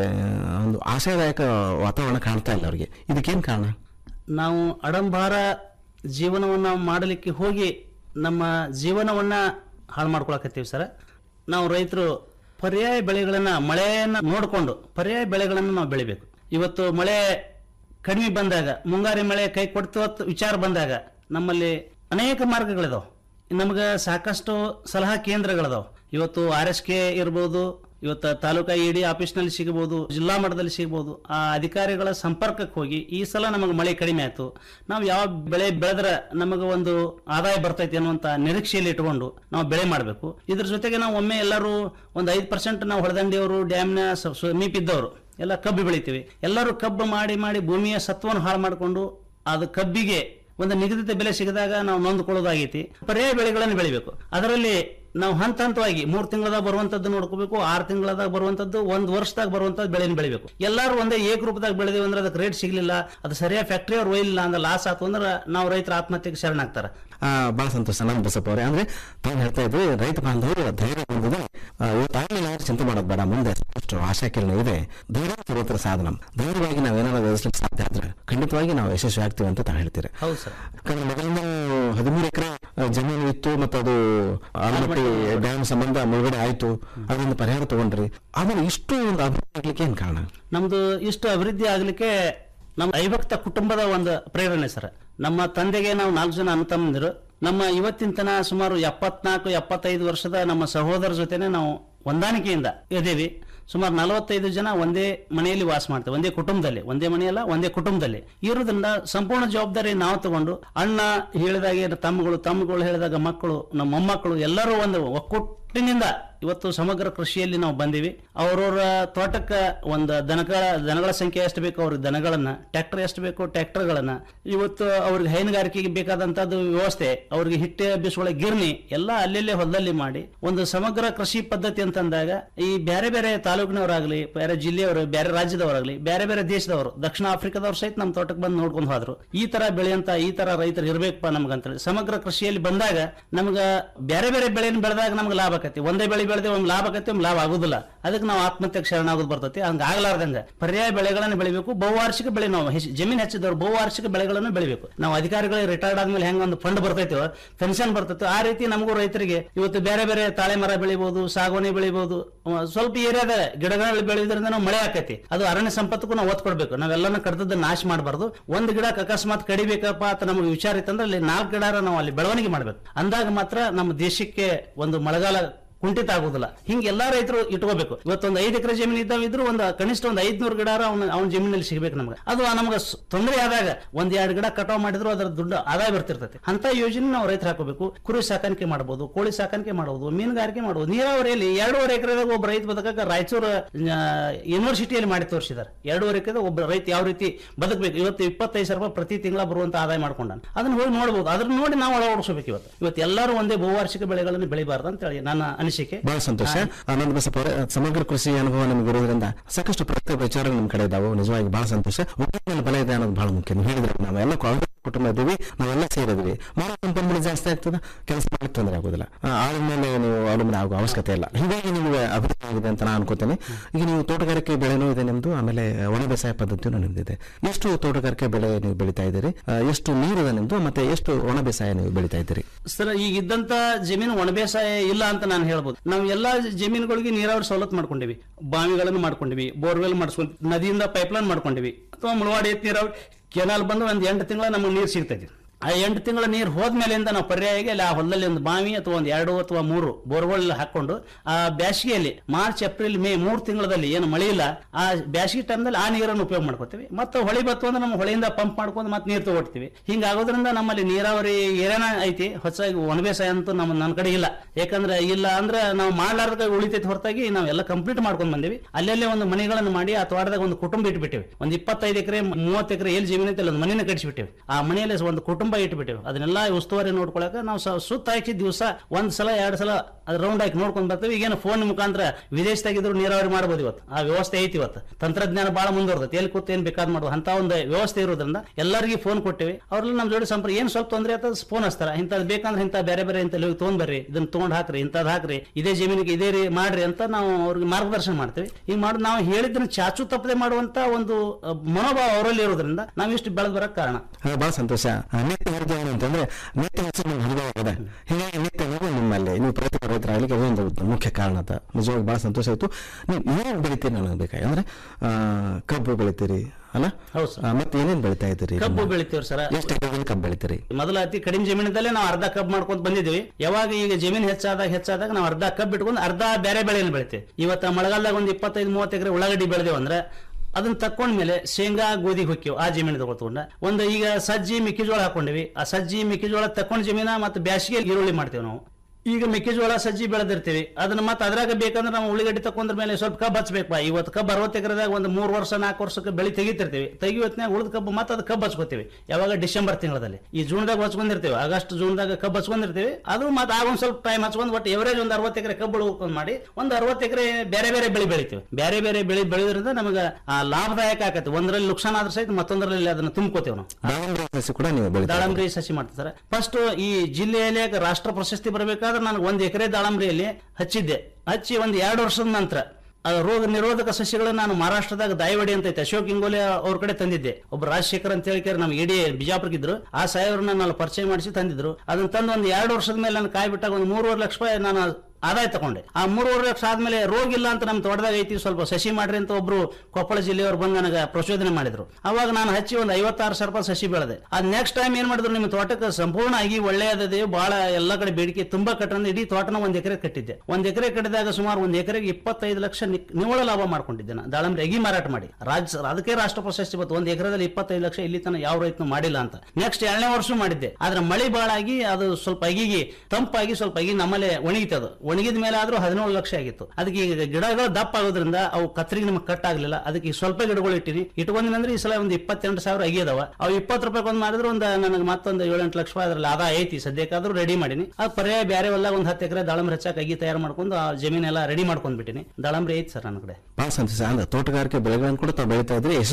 ಆ, ಒಂದು ಆಶಾದಾಯಕ ವಾತಾವರಣ ಕಾಣ್ತಾ ಇಲ್ಲ ಅವರಿಗೆ ಇದಕ್ಕೇನು ಕಾರಣ ನಾವು ಅಡಂಬಾರ ಜೀವನವನ್ನ ಮಾಡಲಿಕ್ಕೆ ಹೋಗಿ ನಮ್ಮ ಜೀವನವನ್ನ ಹಾಳು ಮಾಡ್ಕೊಳಕತ್ತೀವಿ ಸರ್ ನಾವು ರೈತರು ಪರ್ಯಾಯ ಬೆಳೆಗಳನ್ನ ಮಳೆಯನ್ನ ನೋಡಿಕೊಂಡು ಪರ್ಯಾಯ ಬೆಳೆಗಳನ್ನು ನಾವು ಬೆಳಿಬೇಕು ಇವತ್ತು ಮಳೆ ಕಡಿಮೆ ಬಂದಾಗ ಮುಂಗಾರಿ ಮಳೆ ಕೈ ಕೊಡ್ತು ವಿಚಾರ ಬಂದಾಗ ನಮ್ಮಲ್ಲಿ ಅನೇಕ ಮಾರ್ಗಗಳಿದಾವೆ ನಮಗೆ ಸಾಕಷ್ಟು ಸಲಹಾ ಕೇಂದ್ರಗಳಿದಾವೆ ಇವತ್ತು ಆರ್ ಎಸ್ ಕೆ ಇರ್ಬೋದು ಇವತ್ತು ತಾಲೂಕಾ ಇಡಿ ಆಫೀಸ್ನಲ್ಲಿ ಸಿಗಬಹುದು ಜಿಲ್ಲಾ ಮಟ್ಟದಲ್ಲಿ ಸಿಗಬಹುದು ಆ ಅಧಿಕಾರಿಗಳ ಸಂಪರ್ಕಕ್ಕೆ ಹೋಗಿ ಈ ಸಲ ನಮಗೆ ಮಳೆ ಕಡಿಮೆ ಆಯ್ತು ನಾವು ಯಾವ ಬೆಳೆ ಬೆಳೆದ್ರೆ ನಮಗೆ ಒಂದು ಆದಾಯ ಬರ್ತೈತಿ ಅನ್ನುವಂತ ನಿರೀಕ್ಷೆಯಲ್ಲಿ ಇಟ್ಕೊಂಡು ನಾವು ಬೆಳೆ ಮಾಡಬೇಕು ಇದ್ರ ಜೊತೆಗೆ ನಾವು ಒಮ್ಮೆ ಎಲ್ಲರೂ ಒಂದು ಐದು ಪರ್ಸೆಂಟ್ ನಾವು ಹೊಳದಂಡಿಯವರು ಡ್ಯಾಮ್ನ ಸ- ಸಮೀಪ ಇದ್ದವರು ಎಲ್ಲ ಕಬ್ಬು ಬೆಳಿತೀವಿ ಎಲ್ಲರೂ ಕಬ್ಬು ಮಾಡಿ ಮಾಡಿ ಭೂಮಿಯ ಸತ್ವವನ್ನು ಹಾಳು ಮಾಡಿಕೊಂಡು ಅದು ಕಬ್ಬಿಗೆ ಒಂದು ನಿಗದಿತ ಬೆಲೆ ಸಿಗದಾಗ ನಾವು ನೊಂದ್ಕೊಳ್ಳೋದಾಗೈತಿ ಪರ್ಯಾಯ ಬೆಳೆಗಳನ್ನು ಬೆಳಿಬೇಕು ಅದರಲ್ಲಿ ನಾವು ಹಂತ ಹಂತವಾಗಿ ಮೂರ್ ತಿಂಗಳದಾಗ ಬರುವಂತದ್ದು ನೋಡ್ಕೋಬೇಕು ಆರು ತಿಂಗಳದಾಗ ಬರುವಂತದ್ದು ಒಂದ್ ವರ್ಷದಾಗ ಬರುವಂತದ್ದು ಬೆಳೆನ ಬೆಳಿಬೇಕು ಎಲ್ಲರೂ ಒಂದೇ ಏಕರೂಪದಾಗ ಬೆಳೆದೇವಿ ಅಂದ್ರೆ ಅದಕ್ಕೆ ರೇಟ್ ಸಿಗ್ಲಿಲ್ಲ ಅದು ಸರಿಯಾಗಿ ಫ್ಯಾಕ್ಟ್ರಿ ಅವ್ರು ಒಯ್ಲಿಲ್ಲ ಅಂದ್ರೆ ಲಾಸ್ ಆಯ್ತು ಅಂದ್ರೆ ನಾವು ರೈತರ ಆತ್ಮಹತ್ಯೆಗೆ ಶರಣಾಗ್ತಾರೆ ಆ, ಬಹಳ ಸಂತೋಷ ನಂದ ಬಸಪ್ಪ ಅವರೇ ಅಂದ್ರೆ ತಾವು ಹೇಳ್ತಾ ಇದ್ವಿ ರೈತ ಬಾಂಧವರು ಧೈರ್ಯ ಹೊಂದಿದೆ ಆ, ಇವತ್ತಾಗಲಿಲ್ಲ ಅಂದ್ರೆ ಚಿಂತೆ ಮಾಡೋದು ಬೇಡ ಮುಂದೆ ಸಾಕಷ್ಟು ಆಶಾ ಕಿರಣ ಇದೆ ಧೈರ್ಯ ಸರ್ವತ್ರ ಸಾಧನ ಧೈರ್ಯವಾಗಿ ನಾವೇನಾದ್ರು ಎದುರಿಸಲಿಕ್ಕೆ ಸಾಧ್ಯ ಆದ್ರೆ ಖಂಡಿತವಾಗಿ ನಾವು ಯಶಸ್ವಿ ಆಗ್ತೀವಿ ಅಂತ ತಾವು ಹೇಳ್ತೀರಿ ಹೌದು ಸರ್ ಯಾಕಂದ್ರೆ ಮೊದಲಿಂದ ಹದಿಮೂರು ಎಕರೆ ಜಮೀನು ಇತ್ತು ಮತ್ತು ಅದು ಆಲಮಟ್ಟಿ ಡ್ಯಾಮ್ ಸಂಬಂಧ ಮುಳುಗಡೆ ಆಯ್ತು ಅದರಿಂದ ಪರಿಹಾರ ತಗೊಂಡ್ರಿ ಆಮೇಲೆ ಇಷ್ಟು ಒಂದು ಅಭಿವೃದ್ಧಿ ಆಗ್ಲಿಕ್ಕೆ ಏನ್ ಕಾರಣ ನಮ್ದು ಇಷ್ಟು ಅಭಿವೃದ್ಧಿ ಆಗ್ಲಿಕ್ಕೆ ನಮ್ಮ ಐಭಕ್ತ ಕುಟುಂಬದ ಒಂದು ಪ್ರೇರಣೆ ಸರ್ ನಮ್ಮ ತಂದೆಗೆ ನಾವು ನಾಲ್ಕು ಜನ ಅಣ್ಣ ತಮ್ಮಂದಿರು ನಮ್ಮ ಇವತ್ತಿನ ತನ ಸುಮಾರು ಎಪ್ಪತ್ನಾಲ್ಕು ಎಪ್ಪತ್ತೈದು ವರ್ಷದ ನಮ್ಮ ಸಹೋದರ ಜೊತೆನೆ ನಾವು ಹೊಂದಾಣಿಕೆಯಿಂದ ಇದ್ದೀವಿ ಸುಮಾರು ನಲವತ್ತೈದು ಜನ ಒಂದೇ ಮನೆಯಲ್ಲಿ ವಾಸ ಮಾಡ್ತೇವೆ ಒಂದೇ ಕುಟುಂಬದಲ್ಲಿ ಒಂದೇ ಮನೆಯಲ್ಲ ಒಂದೇ ಕುಟುಂಬದಲ್ಲಿ ಇರೋದ್ರಿಂದ ಸಂಪೂರ್ಣ ಜವಾಬ್ದಾರಿ ನಾವು ತಗೊಂಡು ಅಣ್ಣ ಹೇಳಿದಾಗೆ ತಮ್ಮಗಳು ತಮ್ಮಗಳು ಹೇಳಿದಾಗ ಮಕ್ಕಳು ನಮ್ಮ ಮೊಮ್ಮಕ್ಕಳು ಎಲ್ಲರೂ ಒಂದು ಒಕ್ಕೂಟಿನಿಂದ ಇವತ್ತು ಸಮಗ್ರ ಕೃಷಿಯಲ್ಲಿ ನಾವು ಬಂದಿವಿ ಅವ್ರವ್ರ ತೋಟಕ್ಕೆ ಒಂದು ದನಗಳ ದನಗಳ ಸಂಖ್ಯೆ ಎಷ್ಟು ಬೇಕು ಅವ್ರಿಗೆ ದನಗಳನ್ನ ಟ್ರ್ಯಾಕ್ಟರ್ ಎಷ್ಟು ಬೇಕು ಟ್ರ್ಯಾಕ್ಟರ್ಗಳನ್ನ ಇವತ್ತು ಅವ್ರಿಗೆ ಹೈನುಗಾರಿಕೆಗೆ ಬೇಕಾದಂತದ್ದು ವ್ಯವಸ್ಥೆ ಅವ್ರಿಗೆ ಹಿಟ್ಟೆ ಬಿಸುಗಳ ಗಿರ್ನಿ ಎಲ್ಲ ಅಲ್ಲೆಲ್ಲೇ ಹೊಲದಲ್ಲಿ ಮಾಡಿ ಒಂದು ಸಮಗ್ರ ಕೃಷಿ ಪದ್ಧತಿ ಅಂತಂದಾಗ ಈ ಬೇರೆ ಬೇರೆ ತಾಲೂಕಿನವರಾಗ್ಲಿ ಬೇರೆ ಜಿಲ್ಲೆಯವರು ಬೇರೆ ರಾಜ್ಯದವರಾಗ್ಲಿ ಬೇರೆ ಬೇರೆ ದೇಶದವರು ದಕ್ಷಿಣ ಆಫ್ರಿಕಾದವ್ರು ಸಹಿತ ನಮ್ಮ ತೋಟಕ್ಕೆ ಬಂದು ನೋಡ್ಕೊಂಡು ಹೋದ್ರು ಈ ತರ ಬೆಳೆಯಂತ ಈ ತರ ರೈತರು ಇರ್ಬೇಕಪ್ಪ ನಮ್ಗಂತೇಳಿ ಸಮಗ್ರ ಕೃಷಿಯಲ್ಲಿ ಬಂದಾಗ ನಮ್ಗ ಬೇರೆ ಬೇರೆ ಬೆಳೆನ ಬೆಳೆದಾಗ ನಮ್ಗೆ ಲಾಭ ಆಕತಿ ಆಕತಿ ಒಂದೇ ಬೆಳೆ ಬೆಳೆದೆ ಒಮ್ಮೆ ಲಾಭ ಆಕತಿ ಒಮ್ಮೆ ಲಾಭ ಆಗುದಿಲ್ಲ ಅದಕ್ಕೆ ನಾವು ಆತ್ಮಹತ್ಯೆಗೆ ಶರಣಾಗೋದು ಬರ್ತೈತಿ ಹಂಗ ಆಗ್ಲಾರ್ದಂಗ ಪರ್ಯಾಯ ಬೆಳೆಗಳನ್ನು ಬೆಳಿಬೇಕು ಬಹುವಾರ್ಷಿಕ ಬೆಳೆ ನಾವು ಹೆಚ್ಚು- ಜಮೀನ್ ಹೆಚ್ಚಿದವರು ಬಹುವಾರ್ಷಿಕ ಬೆಳೆಗಳನ್ನು ಬೆಳಿಬೇಕು ನಾವು ಅಧಿಕಾರಿಗಳಿಗೆ ರಿಟೈರ್ಡ್ ಆದ್ಮೇಲೆ ಹೆಂಗ ಒಂದು ಫಂಡ್ ಬರ್ತೈತೋ ಪೆನ್ಷನ್ ಬರ್ತೈತೋ ಆ ರೀತಿ ನಮಗೂ ರೈತರಿಗೆ ಇವತ್ತು ಬೇರೆ ಬೇರೆ ತಾಳೆ ಮರ ಬೆಳಿಬಹುದು ಸಾಗುವನಿ ಬೆಳಿಬಹುದು ಅಹ್, ಸ್ವಲ್ಪ ಏರಿಯಾದ ಗಿಡಗಳು ಬೆಳೆಯೋದ್ರಿಂದ ನಾವು ಮಳೆ ಆಕತಿ ಅದು ಅರಣ್ಯ ಸಂಪತ್ತಕ್ಕೂ ನಾವು ಒತ್ತು ಕೊಡ್ಬೇಕು ನಾವೆಲ್ಲನ ಕಡ್ದದ್ದು ನಾಶ ಮಾಡಬಾರ್ದು ಒಂದ್ ಗಿಡ ಅಕಸ್ಮಾತ್ ಕಡಿಬೇಕಪ್ಪ ಅಂತ ನಮಗೆ ವಿಚಾರ ಇತ್ತಂದ್ರೆ ಅಲ್ಲಿ ನಾಲ್ಕು ಗಿಡ ನಾವು ಅಲ್ಲಿ ಬೆಳವಣಿಗೆ ಮಾಡ್ಬೇಕು ಅಂದಾಗ ಮಾತ್ರ ನಮ್ಮ ದೇಶಕ್ಕೆ ಒಂದು ಮಳೆಗಾಲ ಕುಂಠಿತ ಆಗುದಿಲ್ಲ ಹಿಂಗೆ ಎಲ್ಲಾ ರೈತರು ಇಟ್ಕೋಬೇಕು ಇವತ್ತೊಂದು ಐದು ಎಕರೆ ಜಮೀನು ಇದ್ದಾವ ಇದ್ರು ಒಂದು ಕನಿಷ್ಠ ಒಂದು ಐದ್ನೂರು ಗಿಡ ಅವನ ಅವನ ಜಮೀನಲ್ಲಿ ಸಿಗ್ಬೇಕು ನಮ್ಗೆ ಅದು ನಮ್ಗೆ ಸ್- ತೊಂದರೆ ಆದಾಗ ಒಂದ್ ಎರಡು ಗಿಡ ಕಟಾವ್ ಮಾಡಿದ್ರು ಅದರ ದುಡ್ಡು ಆದಾಯ ಬರ್ತಿರ್ತೈತಿ ಅಂತ ಯೋಜನೆ ನಾವು ರೈತರು ಹಾಕೋಬೇಕು ಕುರಿ ಸಾಕಾಣಿಕೆ ಮಾಡಬಹುದು ಕೋಳಿ ಸಾಕಾಣಿಕೆ ಮಾಡಬಹುದು ಮೀನುಗಾರಿಕೆ ಮಾಡಬಹುದು ನೀರಾವರಿಯಲ್ಲಿ ಎರಡೂವರೆ ಎಕರೆದಾಗ ಒಬ್ಬ ರೈತ ಬದುಕಕ್ಕೆ ರಾಯಚೂರು ಆ, ಯೂನಿವರ್ಸಿಟಿಯಲ್ಲಿ ಮಾಡಿ ತೋರಿಸಿದ್ದಾರೆ ಎರಡೂವರೆ ಎಕರೆ ಒಬ್ಬ ರೈತ ಯಾವ ರೀತಿ ಬದುಕಬೇಕು ಇವತ್ತು ಇಪ್ಪತ್ತೈದು ಸಾವಿರ ರೂಪಾಯಿ ಪ್ರತಿ ತಿಂಗಳ ಬರುವಂತ ಆದಾಯ ಮಾಡ್ಕೊಂಡ ಅದನ್ನ ಹೋಗಿ ನೋಡಬಹುದು ಅದನ್ನ ನೋಡಿ ನಾವು ಅಳವಡಿಸಬೇಕು ಇವತ್ತು ಇವತ್ತು ಎಲ್ಲರೂ ಒಂದೇ ಬಹುವಾರ್ಷಿಕ ಬೆಳೆಗಳನ್ನು ಬೆಳಿಬಾರ್ದು ಅಂತ ಹೇಳಿ ನನ್ನ ಅನಿಸಿಕೆ ಬಹಳ ಸಂತೋಷ ಆನಂದ ಬಸಪ್ಪ ಅವರೇ ಸಮಗ್ರ ಕೃಷಿ ಅನುಭವ ನಿಮ್ಗೆ ಇರೋದ್ರಿಂದ ಸಾಕಷ್ಟು ಪ್ರತ್ಯೇಕ ವಿಚಾರಗಳು ನಿಮ್ ಕಡೆ ಇದಾವೆ ನಿಜವಾಗಿ ಬಹಳ ಸಂತೋಷ ಒಟ್ಟಿನಲ್ಲಿ ಬಲ ಇದೆ ಅನ್ನೋದು ಬಹಳ ಮುಖ್ಯ ನೀವು ಹೇಳಿದ್ರೆ ನಾವೆಲ್ಲ ಕಾಂಗ್ರೆಸ್ ಕುಟುಂಬ ಇದ್ದೀವಿ ನಾವೆಲ್ಲ ಸೇರಿದ್ವಿ ಮಾನವ ಸಂಪನ್ಮೂಲ ಜಾಸ್ತಿ ಆಗ್ತದೆ ಕೆಲಸ ಮಾಡಲಿಕ್ಕೆ ತೊಂದರೆ ಆಗೋದಿಲ್ಲ ಆ, ಆಳ ಮೇಲೆ ನೀವು ಅವಲಂಬನೆ ಆಗೋ ಅವಶ್ಯಕತೆ ಇಲ್ಲ ಹೀಗಾಗಿ ನಿಮಗೆ ಅಭಿವೃದ್ಧಿ ಆಗಿದೆ ಅಂತ ನಾನು ಅನ್ಕೋತೇನೆ ಈಗ ನೀವು ತೋಟಗಾರಿಕೆ ಬೆಳೆನೂ ಇದೆ ನಿಮ್ದು ಆಮೇಲೆ ಒಣ ಬೇಸಾಯ ಪದ್ಧತಿಯೂ ನಿಮ್ದಿದೆ ಎಷ್ಟು ತೋಟಗಾರಿಕೆ ಬೆಳೆ ನೀವು ಬೆಳಿತಾ ಇದ್ದೀರಿ ಆ, ಎಷ್ಟು ನೀರಿದೆ ನಿಮ್ದು ಮತ್ತೆ ಎಷ್ಟು ಒಣ ಬೇಸಾಯ ನೀವು ಬೆಳಿತಾ ಇದ್ದೀರಿ ಸರ್ ಈಗ ಇದ್ದಂತ ಜಮೀನು ಒಣ ಬೇಸಾಯ ಇಲ್ಲ ಅಂತ ನಾನು ಹೇಳ್ಬೋದು ನಾವು ಎಲ್ಲಾ ಜಮೀನುಗಳಿಗೆ ನೀರಾವರಿ ಸವಲತ್ತು ಮಾಡ್ಕೊಂಡಿವಿ ಬಾವಿಗಳನ್ನು ಮಾಡ್ಕೊಂಡಿವಿ ಬೋರ್ವೆಲ್ ಮಾಡಿಸ್ಕೊಂಡ್ ನದಿಯಿಂದ ಪೈಪ್ಲೈನ್ ಮಾಡ್ಕೊಂಡಿವಿ ಅಥವಾ ಮುಳವಾಡಿ ಎತ್ತಿ ನೀರಾವರಿ ಕೆನಾಲ್ ಬಂದು ಒಂದ್ ಎಂಟು ತಿಂಗಳ ನಮಗೆ ನೀರು ಸಿಗ್ತೈತಿ ಆ ಎಂಟು ತಿಂಗಳ ನೀರು ಹೋದ್ಮೇಲಿಂದ ನಾವು ಪರ್ಯಾಯವಾಗಿ ಅಲ್ಲಿ ಆ ಹೊಲದಲ್ಲಿ ಒಂದು ಬಾವಿ ಅಥವಾ ಒಂದು ಎರಡು ಅಥವಾ ಮೂರು ಬೋರ್ವೆಲ್ ಹಾಕೊಂಡು ಆ ಬೇಸಿಗೆಯಲ್ಲಿ ಮಾರ್ಚ್ ಏಪ್ರಿಲ್ ಮೇ ಮೂರು ತಿಂಗಳಲ್ಲಿ ಏನು ಮಳೆ ಇಲ್ಲ ಆ ಬೇಸಿಗೆ ಟೈಮ್ದಲ್ಲಿ ಆ ನೀರನ್ನು ಉಪಯೋಗ ಮಾಡ್ಕೋತೀವಿ ಮತ್ತೆ ಹೊಳಿ ಬತ್ತು ಅಂದ್ರೆ ನಮ್ಮ ಹೊಳೆಯಿಂದ ಪಂಪ್ ಮಾಡ್ಕೊಂಡು ಮತ್ತೆ ನೀರು ತಗೊಳ್ತೀವಿ ಹಿಂಗಾಗೋದ್ರಿಂದ ನಮ್ಮಲ್ಲಿ ನೀರಾವರಿ ಏನೇನ ಐತಿ ಹೊಸದಾಗಿ ಒಣ ಬೇಸಾಯ ಅಂತೂ ನಮ್ಮ ನನ್ನ ಕಡೆ ಇಲ್ಲ ಯಾಕಂದ್ರೆ ಇಲ್ಲ ಅಂದ್ರೆ ನಾವು ಮಾಡ್ಲಾರ್ದಾಗ ಉಳಿತೈತಿ ಹೊರತಾಗಿ ನಾವೆಲ್ಲ ಕಂಪ್ಲೀಟ್ ಮಾಡ್ಕೊಂಡ್ ಬಂದಿವಿ ಅಲ್ಲಲ್ಲೇ ಒಂದು ಮನೆಗಳನ್ನು ಮಾಡಿ ಆ ತೋಟದಾಗ ಒಂದು ಕುಟುಂಬ ಇಟ್ಬಿಟ್ಟಿವಿ ಒಂದು ಇಪ್ಪತ್ತೈದು ಎಕರೆ ಮೂವತ್ತು ಎಕರೆ ಎಲ್ಲಿ ಜಮೀನು ಐತೆ ಒಂದು ಮನೆನ ಕಟ್ಟಿಸ್ಬಿಟ್ಟಿವಿ ಆ ಮನೆಯಲ್ಲಿ ಒಂದು ಕುಟುಂಬ ಇಟ್ಬಿಟ್ಟಿವಿ ಅದನ್ನೆಲ್ಲ ಉಸ್ತುವಾರಿ ನೋಡ್ಕೊಳಕ ನಾವು ಸ- ಸುತ್ತ ಹಾಕಿ ದಿವಸ ಒಂದ್ ಸಲ ಎರಡು ಸಲ ರೌಂಡ್ ಹಾಕಿ ನೋಡ್ಕೊಂಡ್ ಬರ್ತೀವಿ ಈಗೇನು ಫೋನ್ ಮುಖಾಂತರ ವಿದೇಶದಾಗಿದ್ರು ನೀರಾವರಿ ಮಾಡಬಹುದು ಇವತ್ತು ಆ ವ್ಯವಸ್ಥೆ ಐತಿ ಇವತ್ತು ತಂತ್ರಜ್ಞಾನ ಬಹಳ ಮುಂದುವರ್ತೈತಿ ಎಲ್ಲಿ ಕೂತು ಏನ್ ಬೇಕಾದ್ ಮಾಡುದು ಅಂತ ಒಂದು ವ್ಯವಸ್ಥೆ ಇರೋದ್ರಿಂದ ಎಲ್ಲರಿಗೂ ಫೋನ್ ಕೊಟ್ಟಿವಿ ಅವ್ರೆಲ್ಲ ನಮ್ಮ ಜೋಡಿ ಸಂಪರ್ಕ ಏನ್ ಸ್ವಲ್ಪ ತೊಂದರೆ ಆತದ ಫೋನ್ ಹಚ್ತಾರ ಇಂಥದ್ದು ಬೇಕಂದ್ರೆ ಇಂಥ ಬೇರೆ ಬೇರೆ ಇಂಥ ಹೋಗಿ ತೊಗೊಂಡ್ ಬರ್ರಿ ಇದನ್ನ ತೊಗೊಂಡ್ ಹಾಕ್ರಿ ಇಂಥದ್ದು ಹಾಕ್ರಿ ಇದೇ ಜಮೀನಿಗೆ ಇದೇ ರೀ ಮಾಡ್ರಿ ಅಂತ ನಾವು ಅವ್ರಿಗೆ ಮಾರ್ಗದರ್ಶನ ಮಾಡ್ತೀವಿ ಈಗ ಮಾಡಿ ನಾವು ಹೇಳಿದ್ದನ್ನ ಚಾಚು ತಪ್ಪದೆ ಮಾಡುವಂತ ಒಂದು ಅ, ಮನೋಭಾವ ಅವರಲ್ಲಿ ಇರೋದ್ರಿಂದ ನಾವು ಇಷ್ಟು ಬೆಳೆದ್ ಬರಕ್ ಕಾರಣ ಆ, ಬಹಳ ಸಂತೋಷ ಆ, ನಿತ್ಯ ಹರಿದ್ವಾರ ಅಂತಂದ್ರೆ ನಿತ್ಯ ಹೆಸರು ನಿಮ್ಗೆ ಅನುಭವ ಇದೆ ಹೀಗಾಗಿ ನಿತ್ಯ ನೀವು ನಿಮ್ಮಲ್ಲಿ ನೀವು ಪ್ರತಿ ರೈತರಾಗಲಿಕ್ಕೆ ಅದೊಂದು ಮುಖ್ಯ ಕಾರಣ ಅಂತ ನಿಜವಾಗಿ ಬಹಳ ಸಂತೋಷ ಆಯ್ತು ನೀವು ಏನೇನು ಬೆಳಿತೀರಿ ನನಗೆ ಬೇಕಾಗಿ ಅಂದ್ರೆ ಆ, ಕಬ್ಬು ಬೆಳಿತೀರಿ ಅಲ್ಲ ಹೌದು ಆ, ಮತ್ತೆ ಏನೇನು ಬೆಳಿತಾ ಇದ್ದೀರಿ ಕಬ್ಬು ಬೆಳಿತೀವ್ರಿ ಸರ್ ಎಷ್ಟು ಎಕರೆದಲ್ಲಿ ಕಬ್ಬು ಬೆಳಿತೀರಿ ಮೊದಲ ಅತಿ ಕಡಿಮೆ ಜಮೀನದಲ್ಲೇ ನಾವು ಅರ್ಧ ಕಬ್ಬು ಮಾಡ್ಕೊಂತ ಬಂದಿದ್ವಿ ಯಾವಾಗ ಈಗ ಜಮೀನು ಹೆಚ್ಚಾದಾಗ ಹೆಚ್ಚಾದಾಗ ನಾವು ಅರ್ಧ ಕಬ್ಬು ಇಟ್ಕೊಂಡು ಅರ್ಧ ಬೇರೆ ಬೆಳೆಯನ್ನು ಬೆಳಿತೀವಿ ಇವತ್ತು ಮಳೆಗಾಲದಾಗ ಒಂದು ಇಪ್ಪತ್ತೈದು ಮೂವತ್ತು ಎಕರೆ ಉಳ್ಳಾಗಡ್ಡಿ ಬೆಳೆದೇವು ಅಂದ್ರೆ ಅದನ್ನ ತಕೊಂಡ್ಮೇಲೆ ಶೇಂಗಾ ಗೋಧಿ ಹೊಕ್ಕಿವ್ ಆ ಜಮೀನು ತಗೊಳ್ತಕೊಂಡ ಒಂದು ಈಗ ಸಜ್ಜಿ ಮೆಕ್ಕೆಜೋಳ ಹಾಕೊಂಡಿವಿ ಆ ಸಜ್ಜಿ ಮೆಕ್ಕೆಜೋಳ ತಕೊಂಡ್ ಜಮೀನ ಮತ್ತೆ ಬ್ಯಾಸಿಗೆ ಈರುಳ್ಳಿ ಮಾಡ್ತೇವೆ ನಾವು ಈಗ ಮೆಕ್ಕೆಜೋಳ ಸಜ್ಜಿ ಬೆಳೆದಿರ್ತೀವಿ ಅದನ್ನ ಮತ್ತೆ ಅದ್ರಾಗ ಬೇಕಂದ್ರೆ ನಾವು ಉಳ್ಳಿಗಡ್ಡಿ ತಕೊಂಡ್ರ ಮೇಲೆ ಸ್ವಲ್ಪ ಕಬ್ಬು ಹಚ್ಬೇಕಪ್ಪ ಇವತ್ತು ಕಬ್ಬು ಅರವತ್ತು ಎಕರೆದಾಗ ಒಂದು ಮೂರು ವರ್ಷ ನಾಲ್ಕು ವರ್ಷಕ್ಕೆ ಬೆಳೆ ತೆಗಿತಿರ್ತೀವಿ ತೆಗಿವತ್ನಾಗ ಉಳಿದ ಕಬ್ಬು ಮತ್ತೆ ಅದು ಕಬ್ಬು ಹಚ್ಕೋತೀವಿ ಯಾವಾಗ ಡಿಸೆಂಬರ್ ತಿಂಗಳಲ್ಲಿ ಈ ಜೂನ್ದಾಗ ಹಚ್ಕೊಂಡಿರ್ತೀವಿ ಆಗಸ್ಟ್ ಜೂನ್ದಾಗ ಕಬ್ಬು ಹಚ್ಕೊಂಡಿರ್ತೀವಿ ಅದು ಮತ್ತೆ ಆಗ ಒಂದ್ ಸ್ವಲ್ಪ ಟೈಮ್ ಹಚ್ಕೊಂಡು ಒಟ್ಟು ಎವರೇಜ್ ಒಂದು ಅರವತ್ತು ಎಕರೆ ಕಬ್ಬು ಉಳ್ಕೊಂಡ್ ಮಾಡಿ ಒಂದು ಅರವತ್ತು ಎಕರೆ ಬೇರೆ ಬೇರೆ ಬೆಳೆ ಬೆಳಿತೀವಿ ಬೇರೆ ಬೇರೆ ಬೆಳೆ ಬೆಳೆಯೋದ್ರಿಂದ ನಮಗೆ ಆ, ಲಾಭದಾಯಕ ಆಗತ್ತೆ ಒಂದರಲ್ಲಿ ನುಕ್ಸಾನ ಆದ್ರೆ ಸಹಿತ ಮತ್ತೊಂದರಲ್ಲಿ ಅದನ್ನ ತುಂಬ್ಕೋತೇವೆ ನಾವು ದಾಳಿಂಬೆ ಸಸಿ ಕೂಡ ನೀವು ಬೆಳಿತಾ ದಾಳಂಬ್ರಿ ಸಸಿ ಮಾಡ್ತಾರೆ ಫಸ್ಟ್ ಈ ಜಿಲ್ಲೆಯಲ್ಲಿ ರಾಷ್ಟ್ರ ಪ್ರಶಸ್ತಿ ಬರಬೇಕಾದ್ರೆ ನಾನು ಒಂದ್ ಎಕರೆ ದಾಳಂಬ್ರಿಯಲ್ಲಿ ಹಚ್ಚಿದ್ದೆ ಹಚ್ಚಿ ಒಂದ್ ಎರಡು ವರ್ಷದ ನಂತರ ಅದು ರೋಗ ನಿರೋಧಕ ಸಸ್ಯಗಳನ್ನ ನಾನು ಮಹಾರಾಷ್ಟ್ರದಾಗ ದಾಯವಾಡಿ ಅಂತ ಐತೆ ಅಶೋಕ್ ಇಂಗೋಲೆ ಅವ್ರ ಕಡೆ ತಂದಿದ್ದೆ ಒಬ್ಬ ರಾಜಶೇಖರ್ ಅಂತ ಹೇಳಿ ನಮ್ಗೆ ಇಡೀ ಬಿಜಾಪುರಕ್ಕಿದ್ರು ಆ ಸಾಹೇಬ್ರನ್ನ ನಾನು ಪರಿಚಯ ಮಾಡಿಸಿ ತಂದಿದ್ರು ಅದನ್ನ ತಂದು ಒಂದು ಎರಡು ವರ್ಷದ ಮೇಲೆ ನಾನು ಕಾಯಿ ಬಿಟ್ಟಾಗ ಒಂದು ಮೂರುವರೆ ಲಕ್ಷ ರೂಪಾಯಿ ನಾನು ಆದಾಯ ತಗೊಂಡೆ ಆ ಮೂರುವರೆ ಲಕ್ಷ ಆದ್ಮೇಲೆ ರೋಗ ಇಲ್ಲ ಅಂತ ನಮ್ಮ ತೋಟದಾಗ ಐತಿ ಸ್ವಲ್ಪ ಸಸಿ ಮಾಡ್ರಿ ಅಂತ ಒಬ್ರು ಕೊಪ್ಪಳ ಜಿಲ್ಲೆಯವರು ಬಂದು ನನಗೆ ಪ್ರಚೋದನೆ ಮಾಡಿದ್ರು ಅವಾಗ ನಾನು ಹಚ್ಚಿ ಒಂದು ಐವತ್ತಾರು ಸಾವಿರ ರೂಪಾಯಿ ಸಸಿ ಬೆಳೆದೆ ಅದ್ ನೆಕ್ಸ್ಟ್ ಟೈಮ್ ಏನ್ ಮಾಡಿದ್ರು ನಿಮ್ಮ ತೋಟಕ್ಕೆ ಸಂಪೂರ್ಣ ಆಗಿ ಒಳ್ಳೆಯದೇ ಬಹಳ ಎಲ್ಲ ಕಡೆ ಬೇಡಿಕೆ ತುಂಬಾ ಕಟ್ಟಂದ್ರೆ ಇಡೀ ತೋಟನ ಒಂದ್ ಎಕರೆ ಕಟ್ಟಿದ್ದೆ ಒಂದ್ ಎಕರೆ ಕಟ್ಟಿದಾಗ ಸುಮಾರು ಒಂದ್ ಎಕರೆಗೆ ಇಪ್ಪತ್ತೈದು ಲಕ್ಷ ನಿ- ನಿವ್ವಳ ಲಾಭ ಮಾಡ್ಕೊಂಡಿದ್ದೆ ನಾನು ದಾಳಂಬ್ರಿ ಅಗಿ ಮಾರಾಟ ಮಾಡಿ ರಾಜ್ಯ ಅದಕ್ಕೆ ರಾಷ್ಟ್ರ ಪ್ರಶಸ್ತಿ ಬಂತು ಒಂದ್ ಎಕರೆದಲ್ಲಿ ಇಪ್ಪತ್ತೈದು ಲಕ್ಷ ಇಲ್ಲಿ ತನಕ ಯಾವ ರೈತನು ಮಾಡಿಲ್ಲ ಅಂತ ನೆಕ್ಸ್ಟ್ ಎರಡನೇ ವರ್ಷ ಮಾಡಿದ್ದೆ ಆದ್ರೆ ಮಳೆ ಬಾಳ ಆಗಿ ಅದು ಸ್ವಲ್ಪ ಅಗಿಗೆ ತಂಪಾಗಿ ಸ್ವಲ್ಪ ಅಗಿ ನಮ್ಮಲ್ಲೇ ಒಣಗಿತದು ಒಣಗಿದ ಮೇಲೆ ಆದ್ರೂ ಹದಿನೇಳು ಲಕ್ಷ ಆಗಿತ್ತು ಅದಕ್ಕೆ ಈಗ ಗಿಡಗಳು ದಪ್ಪ ಆಗೋದ್ರಿಂದ ಅವು ಕತ್ರಿಗೆ ನಮಗೆ ಕಟ್ ಆಗ್ಲಿಲ್ಲ ಅದಕ್ಕೆ ಈಗ ಸ್ವಲ್ಪ ಗಿಡಗಳು ಇಟ್ಟಿನಿ ಇಟ್ಕೊಂಡ್ರೆ ಈ ಸಲ ಒಂದು ಇಪ್ಪತ್ತೆಂಟು ಸಾವಿರ ಅಗಿ ಅದಾವ ಅವು ಇಪ್ಪತ್ತು ರೂಪಾಯಿ ಒಂದು ಮಾಡಿದ್ರೆ ಒಂದು ನನಗೆ ಮತ್ತೊಂದು ಏಳೆಂಟು ಲಕ್ಷ ರೂಪಾಯಿ ಅದ್ರಲ್ಲಿ ಆದಾಯ ಐತಿ ಸದ್ಯಕ್ಕಾದ್ರೂ ರೆಡಿ ಮಾಡೀನಿ ಅದು ಪರ್ಯಾಯ ಬೇರೆ ಹೊಲ ಒಂದು ಹತ್ತು ಎಕರೆ ದಾಳಂಬ್ರಿ ಹಚ್ಚಾಕ ಅಗಿ ತಯಾರು ಮಾಡ್ಕೊಂಡು ಆ ಜಮೀನೆಲ್ಲ ರೆಡಿ ಮಾಡ್ಕೊಂಡ್ಬಿಟ್ಟಿನಿ ದಾಳಂಬ್ರಿ ಐತಿ ಸರ್ ನನ್ನ ಕಡೆ ಬಹಳ ಸಂತೋಷ ಅಂದ್ರೆ ತೋಟಗಾರಿಕೆ ಬೆಳೆಗಳನ್ನು ಕೂಡ ತಾವು ಬೆಳಿತಾ ಇದ್ರಿ ಯಶಸ್ವಿ ಆಗಿದ್ರಿ